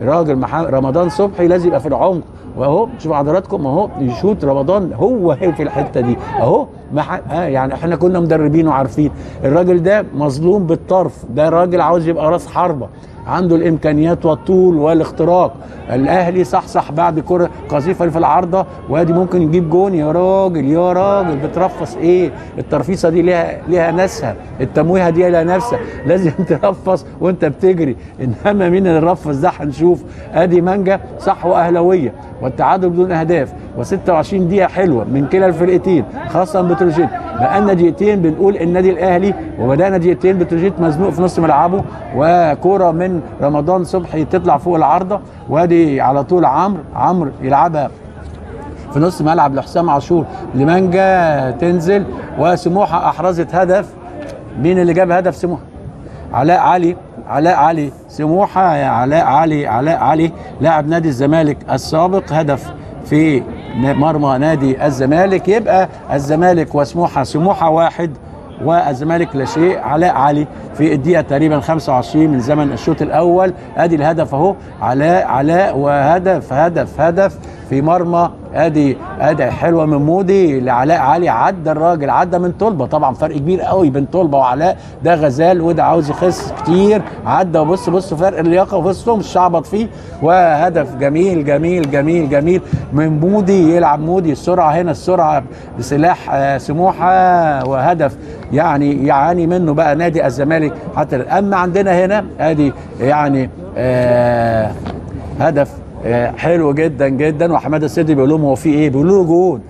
راجل مح- رمضان صبحي لازم يبقى في العمق واهو شوفوا حضراتكم اهو يشوط رمضان هو هي في الحته دي اهو ما ح- آه يعني احنا كنا مدربين وعارفين الراجل ده مظلوم بالطرف ده راجل عاوز يبقى راس حربه عنده الامكانيات والطول والاختراق الاهلي صحصح بعد كره قذيفه في العارضه وادي ممكن يجيب جون يا راجل يا راجل بترفص ايه الترفيصه دي ليها ليها ناسها التمويهه دي ليها نفسها لازم ترفص وانت بتجري انما مين اللي رفص ده هنشوف ادي مانجا صح واهلاويه والتعادل بدون اهداف و26 دقيقه حلوه من كلا الفرقتين خاصه بتروجيت بقالنا دقيقتين بنقول النادي الاهلي وبدانا دقيقتين بتروجيت مزنوق في نص ملعبه وكوره من رمضان صبحي تطلع فوق العارضه وادي على طول عمرو عمرو يلعبها في نص ملعب لحسام عاشور لمانجا تنزل وسموحه احرزت هدف مين اللي جاب هدف سموحه علاء علي علاء علي سموحه يا علاء علي علاء علي لاعب نادي الزمالك السابق هدف في مرمى نادي الزمالك يبقى الزمالك وسموحه سموحه واحد والزمالك لا شيء علاء علي في الدقيقه تقريبا 25 من زمن الشوط الاول ادي الهدف اهو علاء علاء وهدف هدف هدف في مرمى ادي ادي حلوه من مودي لعلاء علي عدى الراجل عدى من طلبه طبعا فرق كبير قوي بين طلبه وعلاء ده غزال وده عاوز يخس كتير عدى وبص بص فرق اللياقه وسطهم الشعبط فيه وهدف جميل جميل جميل جميل من مودي يلعب مودي السرعه هنا السرعه بسلاح آه، سموحه وهدف يعني يعاني منه بقى نادي الزمالك حتى الآن. اما عندنا هنا ادي يعني آه هدف آه، حلو جدا جدا وحماده السيدي بيقول لهم هو في ايه؟ بيقولوا له جون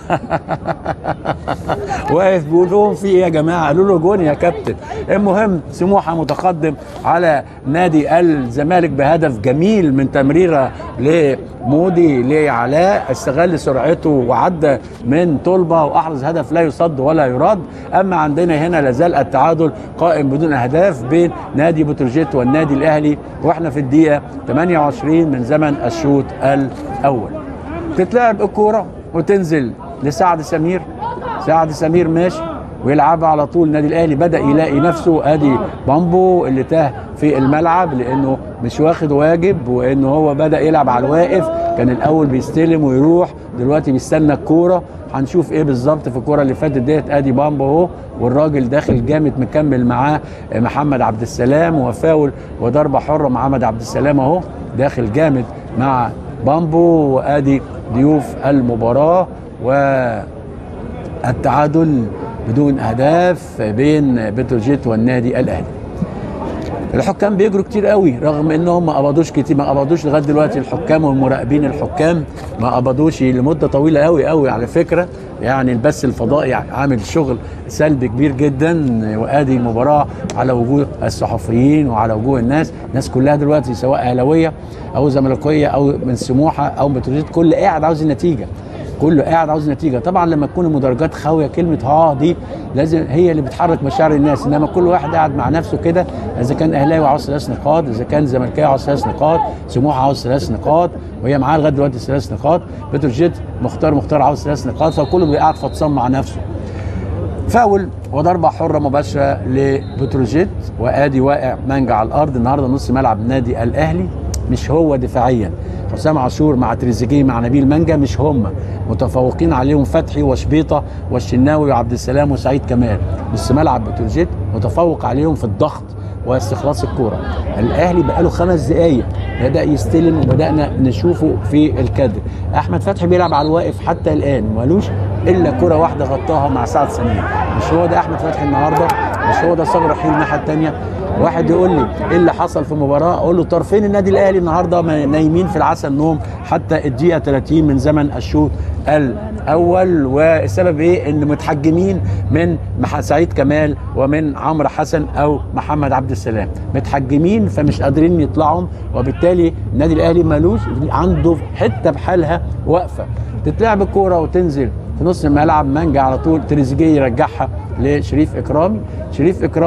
واقف بيقول لهم في ايه يا جماعه؟ قالوا له جون يا كابتن المهم سموحه متقدم على نادي الزمالك بهدف جميل من تمريره لمودي لعلاء استغل سرعته وعدى من طلبه واحرز هدف لا يصد ولا يرد اما عندنا هنا لازال التعادل قائم بدون اهداف بين نادي بتروجيت والنادي الاهلي واحنا في الدقيقه 28 من زمن الشوط الاول تتلعب الكوره وتنزل لسعد سمير سعد سمير ماشي ويلعبها على طول النادي الاهلي بدا يلاقي نفسه ادي بامبو اللي تاه في الملعب لانه مش واخد واجب وانه هو بدا يلعب على الواقف كان الاول بيستلم ويروح دلوقتي بيستنى الكوره هنشوف ايه بالظبط في الكوره اللي فاتت ديت ادي بامبو اهو والراجل داخل جامد مكمل معاه محمد عبد السلام وفاول وضربه حره محمد عبد السلام اهو داخل جامد مع بامبو وادي ضيوف المباراه والتعادل بدون اهداف بين بتروجيت والنادي الاهلي الحكام بيجروا كتير قوي رغم انهم ما قبضوش كتير ما قبضوش لغايه دلوقتي الحكام والمراقبين الحكام ما قبضوش لمده طويله قوي قوي على فكره يعني البث الفضائي عامل شغل سلبي كبير جدا وادي المباراه على وجوه الصحفيين وعلى وجوه الناس الناس كلها دلوقتي سواء اهلاويه او زملكاويه او من سموحه او بتروجيت كل قاعد عاوز النتيجه كله قاعد عاوز نتيجه طبعا لما تكون المدرجات خاويه كلمه ها دي لازم هي اللي بتحرك مشاعر الناس انما كل واحد قاعد مع نفسه كده اذا كان اهلاوي عاوز ثلاث نقاط اذا كان زملكاوي عاوز ثلاث نقاط سموحه عاوز ثلاث نقاط وهي معاه لغايه دلوقتي ثلاث نقاط بتروجيت مختار مختار عاوز ثلاث نقاط فكله بيبقى قاعد فطسان مع نفسه فاول وضربه حره مباشره لبتروجيت وادي واقع مانجا على الارض النهارده نص ملعب النادي الاهلي مش هو دفاعيا حسام عاشور مع تريزيجيه مع نبيل مانجا مش هم متفوقين عليهم فتحي وشبيطه والشناوي وعبد السلام وسعيد كمال نص ملعب بتروجيت متفوق عليهم في الضغط واستخلاص الكوره الاهلي بقاله خمس دقائق بدا يستلم وبدانا نشوفه في الكادر احمد فتحي بيلعب على الواقف حتى الان مالوش الا كره واحده غطاها مع سعد سمير مش هو ده احمد فتحي النهارده مش هو ده صبري رحيل الناحيه الثانيه واحد يقول لي ايه اللي حصل في المباراه اقول له طرفين النادي الاهلي النهارده نايمين في العسل نوم حتى الدقيقه 30 من زمن الشوط الاول والسبب ايه ان متحجمين من سعيد كمال ومن عمرو حسن او محمد عبد السلام متحجمين فمش قادرين يطلعوا وبالتالي النادي الاهلي مالوش عنده حته بحالها واقفه تتلعب الكوره وتنزل في نص الملعب مانجا على طول تريزيجيه يرجعها لشريف اكرامي شريف اكرامي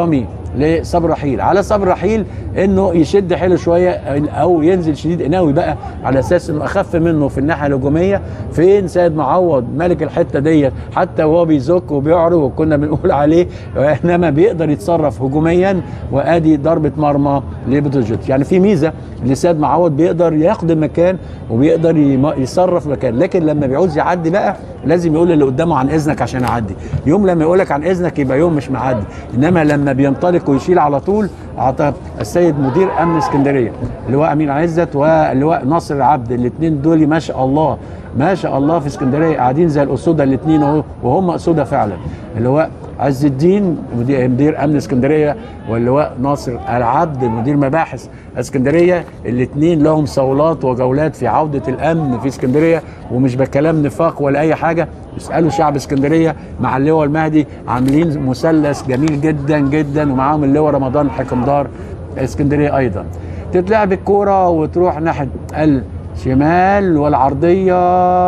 لصبر رحيل على صبر رحيل انه يشد حيله شويه او ينزل شديد قناوي بقى على اساس انه اخف منه في الناحيه الهجوميه فين سيد معوض ملك الحته ديت حتى وهو بيزك وبيعرض وكنا بنقول عليه انما بيقدر يتصرف هجوميا وادي ضربه مرمى لبتروجيت يعني في ميزه لسيد معوض بيقدر ياخد المكان وبيقدر يم- يصرف مكان لكن لما بيعوز يعدي بقى لازم يقول اللي قدامه عن اذنك عشان اعدي يوم لما يقول لك عن اذنك يبقى يوم مش معدي انما لما بينطلق ويشيل على طول اعطى السيد مدير امن اسكندريه اللواء امين عزت واللواء ناصر العبد الاثنين دول ما شاء الله ما شاء الله في اسكندريه قاعدين زي الاسوده الاثنين اهو وهم اسوده فعلا اللواء عز الدين مدير, مدير امن اسكندريه واللواء ناصر العبد مدير مباحث اسكندريه الاثنين لهم صولات وجولات في عوده الامن في اسكندريه ومش بكلام نفاق ولا اي حاجه اسالوا شعب اسكندريه مع اللواء المهدي عاملين مثلث جميل جدا جدا ومعاهم اللواء رمضان حكمدار اسكندريه ايضا تتلعب الكوره وتروح ناحيه الشمال والعرضيه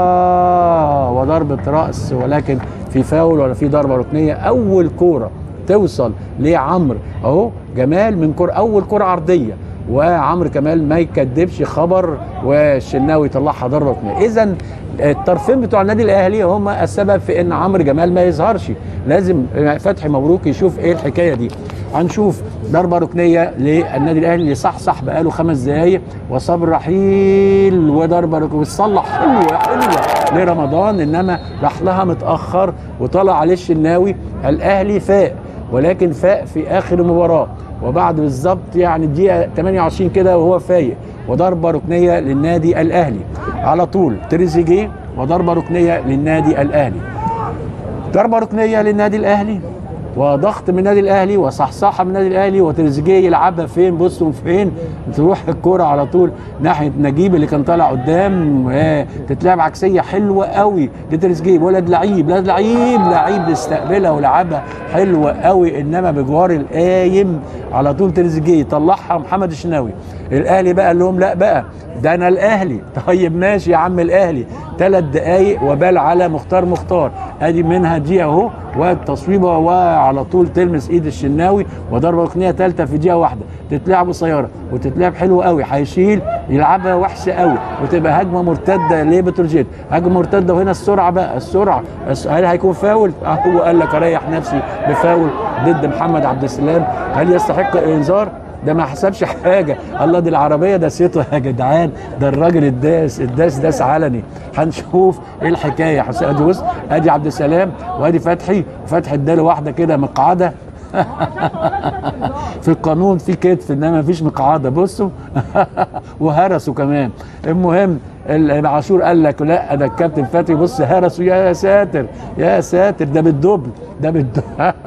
وضربه راس ولكن في فاول ولا في ضربه ركنيه اول كوره توصل لعمرو اهو جمال من كوره اول كوره عرضيه وعمرو كمال ما يكدبش خبر والشناوي يطلعها ضربه ركنيه اذا الطرفين بتوع النادي الاهلي هم السبب في ان عمرو جمال ما يظهرش لازم فتحي مبروك يشوف ايه الحكايه دي هنشوف ضربه ركنيه للنادي الاهلي اللي صحصح بقاله خمس دقائق وصبر رحيل وضربه ركنيه وتصلح حلوه حلوه لرمضان انما راح لها متاخر وطلع عليه الشناوي الاهلي فاق ولكن فاق في اخر المباراه وبعد بالظبط يعني الدقيقه 28 كده وهو فايق وضربه ركنيه للنادي الاهلي على طول تريزيجيه وضربه ركنيه للنادي الاهلي ضربه ركنيه للنادي الاهلي وضغط من النادي الاهلي وصحصحه من النادي الاهلي وتريزيجيه يلعبها فين بصوا فين تروح الكوره على طول ناحيه نجيب اللي كان طالع قدام آه، تتلعب عكسيه حلوه قوي لتريزيجيه ولد لعيب ولد لعيب لعيب استقبلها ولعبها حلوه قوي انما بجوار القايم على طول تريزيجيه طلعها محمد الشناوي الاهلي بقى قال لهم لا بقى ده انا الاهلي طيب ماشي يا عم الاهلي ثلاث دقايق وبال على مختار مختار ادي منها دي اهو والتصويبه وعلى طول تلمس ايد الشناوي وضربه ركنيه ثالثه في دقيقه واحده تتلعب قصيره وتتلعب حلوه قوي هيشيل يلعبها وحشه قوي وتبقى هجمه مرتده لبتروجيت هجمه مرتده وهنا السرعه بقى السرعه الس- هل هيكون فاول آه، هو قال لك اريح نفسي بفاول ضد محمد عبد السلام هل يستحق الانذار ده ما حسبش حاجه الله دي العربيه داسيته يا جدعان ده الراجل الداس الداس داس علني هنشوف ايه الحكايه يا حسين ادي بص ادي عبد السلام وادي فتحي فتحي اداله واحده كده مقعده في القانون في كتف انما مفيش مقعده بصوا وهرسوا كمان المهم ال- عاشور قال لك لا ده الكابتن فتحي بص هرسوا يا ساتر يا ساتر ده بالدبل ده بالدبل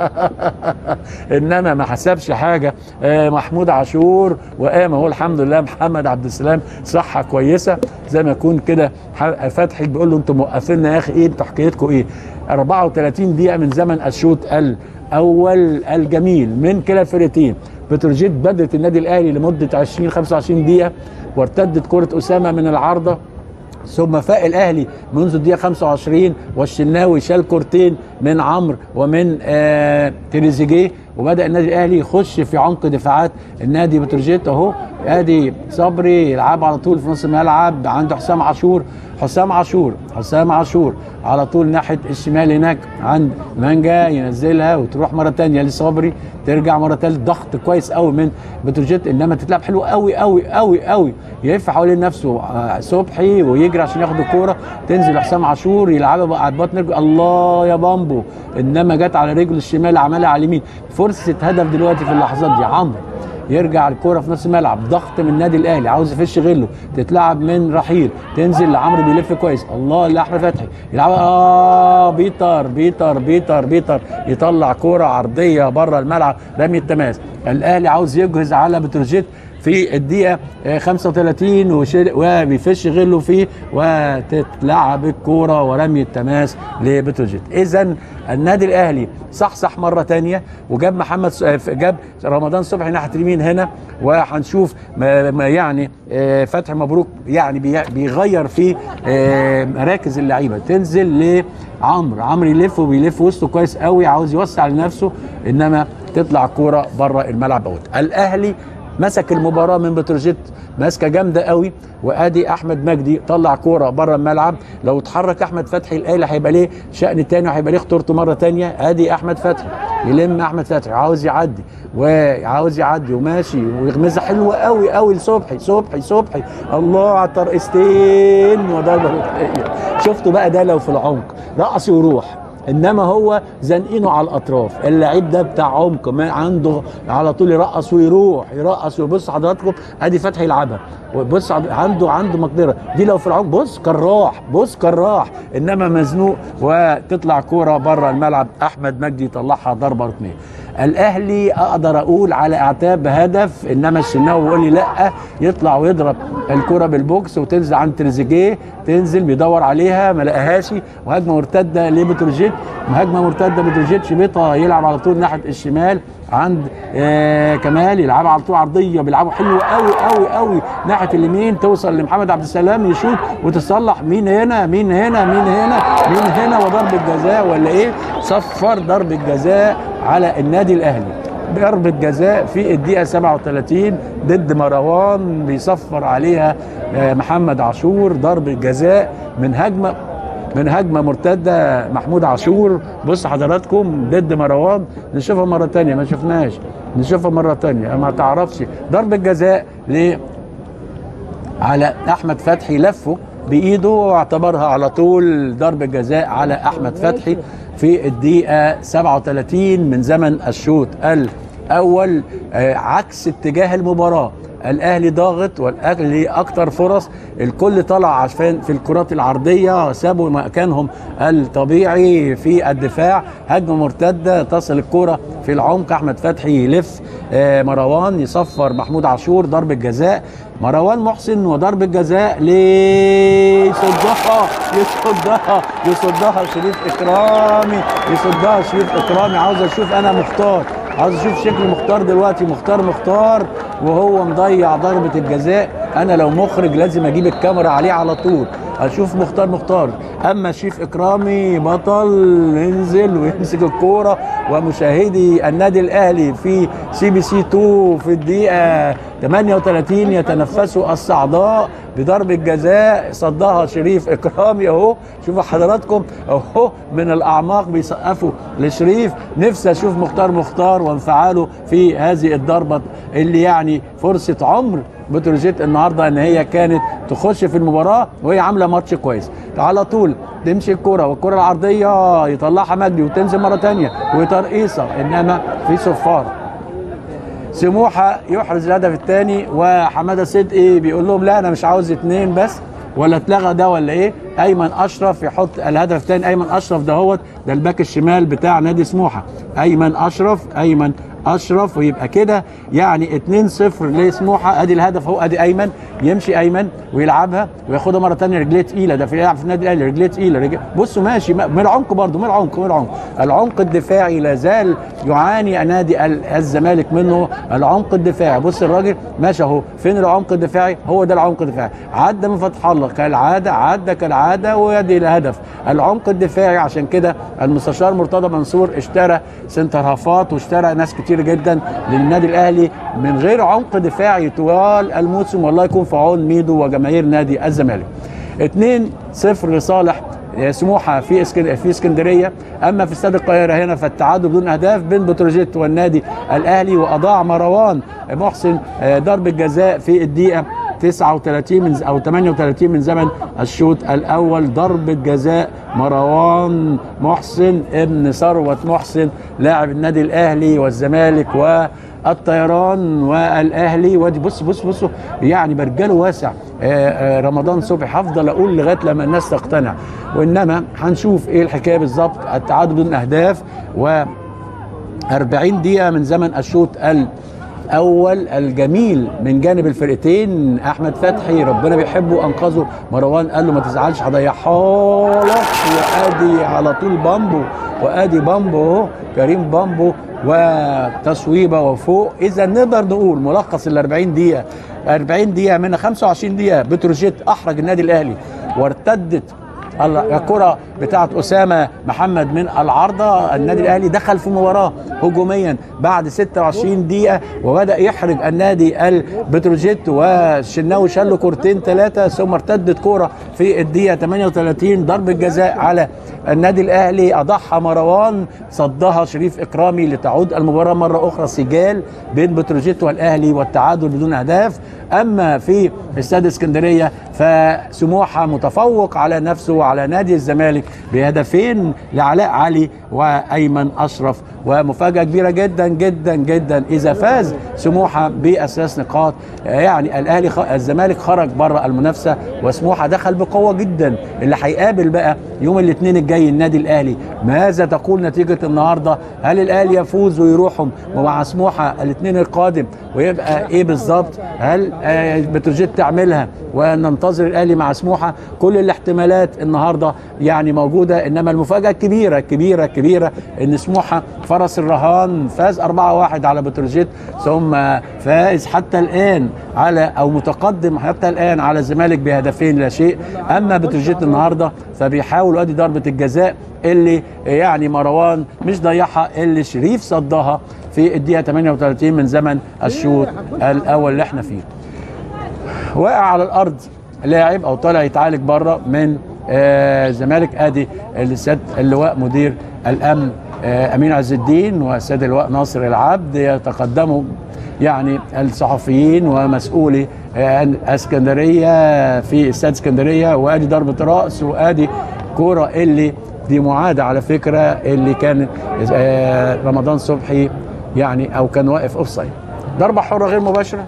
انما ما حسبش حاجه آه، محمود عاشور وقام هو الحمد لله محمد عبد السلام صحه كويسه زي ما يكون كده ح- فتحي بيقول له انتوا موقفيننا يا اخي ايه انتوا حكايتكم ايه 34 دقيقه من زمن الشوط الاول الجميل من كلا الفرقتين بتروجيت بدت النادي الاهلي لمده 20 25 دقيقه وارتدت كره اسامه من العارضه ثم فاق الاهلي منذ الدقيقه 25 والشناوي شال كورتين من عمرو ومن آه تريزيجيه وبدا النادي الاهلي يخش في عمق دفاعات النادي بتروجيت اهو ادي صبري يلعب على طول في نص الملعب عنده حسام عاشور حسام عاشور حسام عاشور على طول ناحيه الشمال هناك عند مانجا ينزلها وتروح مره تانية لصبري ترجع مره ثالثه ضغط كويس قوي من بتروجيت انما تتلعب حلو قوي قوي قوي قوي يلف حوالين نفسه آه، صبحي ويجري عشان ياخد الكوره تنزل حسام عاشور يلعبها بقى على بطن رجله الله يا بامبو انما جت على رجله الشمال عملها على اليمين فرصه هدف دلوقتي في اللحظات دي عمرو يرجع الكرة في نص الملعب ضغط من النادي الاهلي عاوز يفش غله تتلعب من رحيل تنزل لعمرو بيلف كويس الله لاحمد فتحي يلعبها اه بيتر بيتر بيتر بيتر يطلع كرة عرضيه بره الملعب رمي التماس الاهلي عاوز يجهز على بتروجيت في الدقيقة آه، 35 وشل- وبيفش غله فيه وتتلعب الكورة ورمي التماس لبتروجيت إذا النادي الأهلي صحصح مرة تانية وجاب محمد س- آه، جاب رمضان صبحي ناحية اليمين هنا وهنشوف ما ما يعني آه، فتحي مبروك يعني بي- بيغير في آه، مراكز اللعيبة تنزل لعمرو عمرو يلف وبيلف وسطه كويس قوي عاوز يوسع لنفسه انما تطلع كوره بره الملعب اوت الاهلي مسك المباراه من بتروجيت ماسكه جامده قوي وادي احمد مجدي طلع كوره بره الملعب لو اتحرك احمد فتحي الاهلي هيبقى ليه شان تاني وهيبقى ليه خطورته مره تانيه ادي احمد فتحي يلم احمد فتحي عاوز يعدي وعاوز يعدي وماشي ويغمزها حلوه قوي قوي لصبحي صبحي صبحي الله على الترقستين وضربه ركنيه شفتوا بقى ده لو في العمق رقص وروح انما هو زنقينه على الاطراف اللعيب ده بتاع عمق ما عنده على طول يرقص ويروح يرقص ويبص حضراتكم ادي فتحي يلعبها وبص عند- عنده عنده مقدره دي لو في العمق بص كراح بص كراح انما مزنوق وتطلع كوره بره الملعب احمد مجدي يطلعها ضربه ركنيه الاهلي اقدر اقول على اعتاب هدف انما الشناوي بيقول لي لا يطلع ويضرب الكره بالبوكس وتنزل عند تريزيجيه تنزل بيدور عليها ما لقاهاش وهجمه مرتده لبتروجيت هجمه مرتده بتروجيت شبيطه يلعب على طول ناحيه الشمال عند آه كمال يلعبها على طول عرضيه بيلعبوا حلو قوي قوي قوي ناحيه اليمين توصل لمحمد عبد السلام يشوط وتصلح مين هنا مين هنا مين هنا مين هنا وضربه جزاء ولا ايه صفر ضربه جزاء على النادي الاهلي ضربة جزاء في الدقيقة 37 ضد مروان بيصفر عليها آه، محمد عاشور ضربة جزاء من هجمة من هجمة مرتدة محمود عاشور بص حضراتكم ضد مروان نشوفها مرة تانية ما شفناش نشوفها مرة تانية ما تعرفش ضربة جزاء ل على احمد فتحي لفه بايده واعتبرها على طول ضربه جزاء على احمد فتحي في الدقيقه 37 من زمن الشوط الاول آه، عكس اتجاه المباراه الاهلي ضاغط والاهلي اكتر فرص الكل طلع عشان في الكرات العرضيه سابوا مكانهم الطبيعي في الدفاع هجمه مرتده تصل الكره في العمق احمد فتحي يلف آه، مروان يصفر محمود عاشور ضربه جزاء مروان محسن وضربه جزاء ليصدها يصدها يصدها شريف اكرامي يصدها شريف اكرامي عاوز اشوف انا مختار عاوز اشوف شكل مختار دلوقتي مختار مختار وهو مضيع ضربه الجزاء انا لو مخرج لازم اجيب الكاميرا عليه على طول اشوف مختار مختار اما شريف اكرامي بطل ينزل ويمسك الكوره ومشاهدي النادي الاهلي في سي بي سي 2 في الدقيقه 38 يتنفسوا الصعداء بضربة جزاء صدها شريف اكرامي اهو شوفوا حضراتكم اهو من الاعماق بيسقفوا لشريف نفسي اشوف مختار مختار وانفعاله في هذه الضربة اللي يعني فرصة عمر بتروجيت النهارده ان هي كانت تخش في المباراه وهي عامله ماتش كويس على طول تمشي الكره والكره العرضيه يطلعها مجدي وتنزل مره تانية وترقيصه انما في صفاره سموحه يحرز الهدف الثاني وحماده صدقي بيقول لهم لا انا مش عاوز اتنين بس ولا اتلغى ده ولا ايه ايمن اشرف يحط الهدف الثاني ايمن اشرف دهوت ده الباك الشمال بتاع نادي سموحه ايمن اشرف ايمن اشرف ويبقى كده يعني 2-0 لسموحه ادي الهدف اهو ادي ايمن يمشي ايمن ويلعبها وياخدها مره ثانيه رجليه تقيله ده في يلعب في النادي الاهلي رجليه تقيله رجل بصوا ماشي من العمق برضه من العمق من العمق العمق الدفاعي لا زال يعاني نادي ال- الزمالك منه العمق الدفاعي بص الراجل ماشي اهو فين العمق الدفاعي هو ده العمق الدفاعي عدى من فتح الله كالعاده عدى كالعاده ويدي الهدف العمق الدفاعي عشان كده المستشار مرتضى منصور اشترى سنتر هافات واشترى ناس كتير جدا للنادي الاهلي من غير عمق دفاعي طوال الموسم والله يكون في عون ميدو وجماهير نادي الزمالك 2-0 لصالح سموحه في اسكن في اسكندريه اما في استاد القاهره هنا فالتعادل بدون اهداف بين بتروجيت والنادي الاهلي واضاع مروان محسن آه، ضربه جزاء في الدقيقه 39 من او 38 من زمن الشوط الاول ضربه جزاء مروان محسن ابن ثروت محسن لاعب النادي الاهلي والزمالك والطيران والاهلي ودي بص بص بصوا يعني برجله واسع آه، آه، رمضان صبحي هفضل اقول لغايه لما الناس تقتنع وانما هنشوف ايه الحكايه بالظبط التعادل بدون اهداف و 40 دقيقة من زمن الشوط الأول الجميل من جانب الفرقتين أحمد فتحي ربنا بيحبه أنقذه مروان قال له ما تزعلش هضيعها لك وأدي على طول بامبو وأدي بامبو أهو كريم بامبو وتصويبة وفوق إذا نقدر نقول ملخص ال 40 دقيقة 40 دقيقة منها 25 دقيقة بتروجيت أحرج النادي الأهلي وارتدت الكره بتاعت اسامه محمد من العارضه النادي الاهلي دخل في مباراه هجوميا بعد 26 دقيقه وبدا يحرج النادي البتروجيت والشناوي شال له كورتين ثلاثه ثم ارتدت كوره في الدقيقه 38 ضربه جزاء على النادي الاهلي اضحى مروان صدها شريف اكرامي لتعود المباراه مره اخرى سجال بين بتروجيت والاهلي والتعادل بدون اهداف اما في استاد اسكندريه فسموحه متفوق على نفسه وعلى نادي الزمالك بهدفين لعلاء علي وايمن اشرف ومفاجاه كبيره جدا جدا جدا اذا فاز سموحه باساس نقاط يعني الاهلي خ... الزمالك خرج بره المنافسه وسموحه دخل بقوه جدا اللي هيقابل بقى يوم الاثنين الجاي النادي الاهلي ماذا تقول نتيجه النهارده هل الاهلي يفوز ويروحوا مع سموحه الاثنين القادم ويبقى ايه بالظبط هل آه بتروجيت تعملها وننتظر الاهلي مع سموحه كل الاحتمالات النهارده يعني موجوده انما المفاجاه الكبيره الكبيره الكبيره ان سموحه فرس الرهان فاز 4-1 على بتروجيت ثم فائز حتى الان على او متقدم حتى الان على الزمالك بهدفين لا شيء اما بتروجيت النهارده فبيحاول ادي ضربه الجزاء اللي يعني مروان مش ضيعها اللي شريف صدها في الدقيقه 38 من زمن الشوط الاول اللي احنا فيه وقع على الارض لاعب او طالع يتعالج بره من الزمالك آه ادي السيد اللواء مدير الامن آه امين عز الدين والسيد اللواء ناصر العبد يتقدموا يعني الصحفيين ومسؤولي آه اسكندريه في استاد اسكندريه وادي ضربه راس وادي كوره اللي دي معاده على فكره اللي كان رمضان صبحي يعني او كان واقف اوف سايد ضربه حره غير مباشره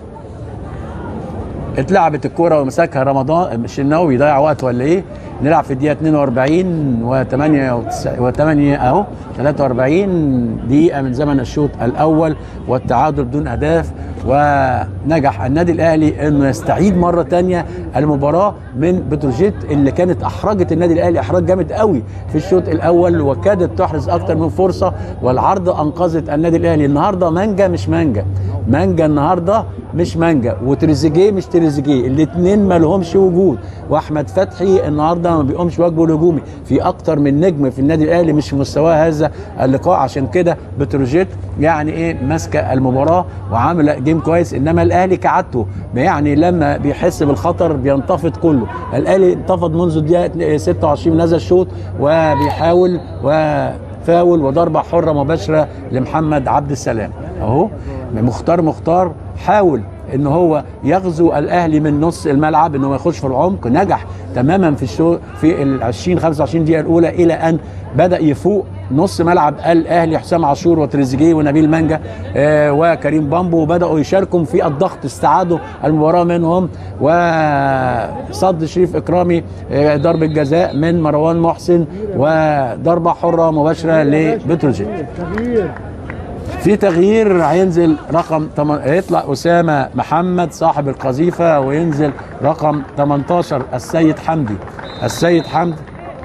اتلعبت الكوره ومسكها رمضان الشناوي يضيع وقت ولا ايه نلعب في الدقيقه 42 و8 و8 اهو 43 دقيقه من زمن الشوط الاول والتعادل بدون اهداف ونجح النادي الاهلي انه يستعيد مره ثانيه المباراه من بتروجيت اللي كانت احرجت النادي الاهلي احراج جامد قوي في الشوط الاول وكادت تحرز اكثر من فرصه والعرض انقذت النادي الاهلي النهارده مانجا مش مانجا مانجا النهارده مش مانجا وتريزيجيه مش تريزيجيه الاثنين ما لهمش وجود واحمد فتحي النهارده ما بيقومش واجبه الهجومي في اكتر من نجم في النادي الاهلي مش في مستوى هذا اللقاء عشان كده بتروجيت يعني ايه ماسكه المباراه وعامله جيم كويس انما الاهلي كعادته يعني لما بيحس بالخطر بينتفض كله الاهلي انتفض منذ الدقيقه 26 من هذا الشوط وبيحاول وفاول وضربه حره مباشره لمحمد عبد السلام اهو مختار مختار حاول ان هو يغزو الاهلي من نص الملعب انه ما يخش في العمق نجح تماما في الشو في ال 20 25 دقيقه الاولى الى ان بدا يفوق نص ملعب الاهلي حسام عاشور وتريزيجيه ونبيل مانجا آه وكريم بامبو وبداوا يشاركوا في الضغط استعادوا المباراه منهم وصد شريف اكرامي آه ضربه جزاء من مروان محسن وضربه حره مباشره لبتروجيت في تغيير هينزل رقم تم... هيطلع اسامه محمد صاحب القذيفه وينزل رقم 18 السيد حمدي السيد حمدي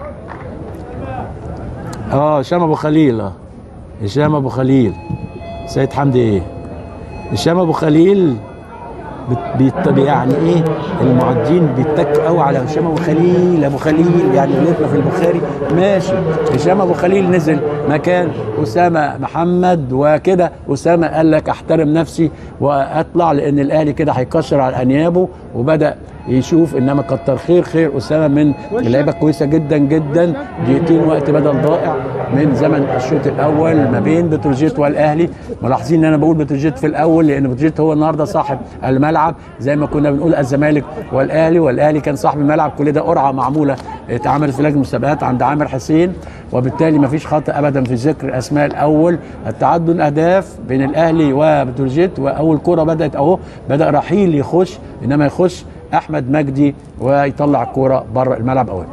اه هشام ابو خليل اه هشام ابو خليل سيد حمدي ايه هشام ابو خليل بت... بت... يعني ايه المعدين بيتك قوي على هشام ابو خليل ابو خليل يعني غلطنا في البخاري ماشي هشام ابو خليل نزل مكان اسامه محمد وكده اسامه قال لك احترم نفسي واطلع لان الاهلي كده هيكشر على انيابه وبدا يشوف انما كتر خير خير اسامه من اللعيبه كويسه جدا جدا دقيقتين وقت بدل ضائع من زمن الشوط الاول ما بين بتروجيت والاهلي ملاحظين ان انا بقول بتروجيت في الاول لان بتروجيت هو النهارده صاحب الملعب زي ما كنا بنقول الزمالك والاهلي والاهلي كان صاحب الملعب كل ده قرعه معموله اتعملت في لجنه المسابقات عند عامر حسين وبالتالي ما فيش خطا ابدا في ذكر اسماء الاول التعادل اهداف بين الاهلي وبتروجيت واول كره بدات اهو بدا رحيل يخش انما يخش احمد مجدي ويطلع الكوره بره الملعب اول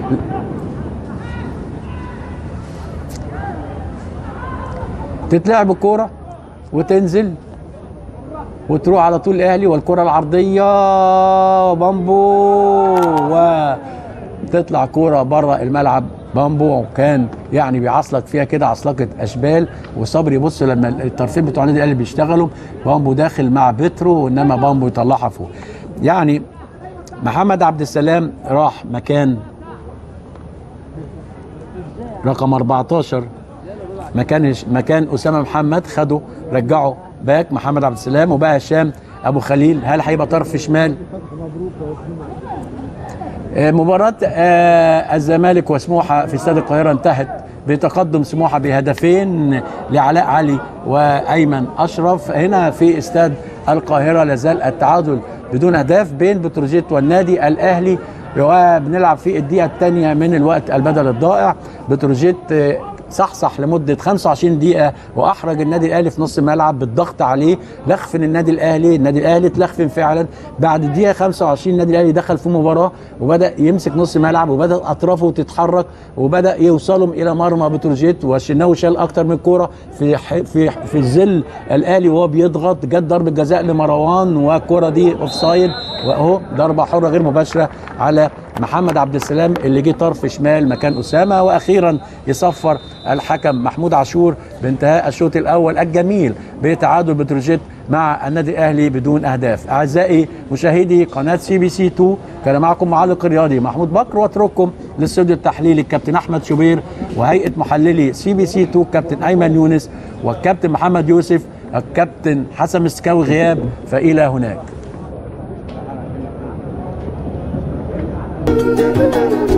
تتلعب الكوره وتنزل وتروح على طول الاهلي والكره العرضيه بامبو وتطلع كوره بره الملعب بامبو وكان يعني بيعصلك فيها كده عصلكه اشبال وصبري بص لما الطرفين بتوع النادي الاهلي بيشتغلوا بامبو داخل مع بترو انما بامبو يطلعها فوق يعني محمد عبد السلام راح مكان رقم 14 مكان مكان اسامه محمد خده رجعه باك محمد عبد السلام وبقى هشام ابو خليل هل هيبقى طرف شمال آه، مباراة آه، الزمالك وسموحة في استاد القاهرة انتهت بتقدم سموحة بهدفين لعلاء علي وأيمن أشرف هنا في استاد القاهرة لازال التعادل بدون أهداف بين بتروجيت والنادي الأهلي وبنلعب في الدقيقة الثانية من الوقت البدل الضائع بتروجيت آه، صحصح لمده 25 دقيقه واحرج النادي الاهلي في نص الملعب بالضغط عليه لخفن النادي الاهلي النادي الاهلي اتلخفن فعلا بعد الدقيقه 25 النادي الاهلي دخل في مباراه وبدا يمسك نص الملعب وبدا اطرافه تتحرك وبدا يوصلهم الى مرمى بتروجيت والشناوي شال اكتر من كوره في ح- في في الظل الاهلي وهو بيضغط جت ضربه جزاء لمروان والكوره دي اوفسايد واهو ضربه حره غير مباشره على محمد عبد السلام اللي جه طرف شمال مكان اسامه واخيرا يصفر الحكم محمود عاشور بانتهاء الشوط الاول الجميل بتعادل بتروجيت مع النادي الاهلي بدون اهداف اعزائي مشاهدي قناه سي بي سي 2 كان معكم معلق الرياضي محمود بكر واترككم للاستوديو التحليلي الكابتن احمد شوبير وهيئه محللي سي بي سي 2 كابتن ايمن يونس والكابتن محمد يوسف الكابتن حسن مسكاوي غياب فالى هناك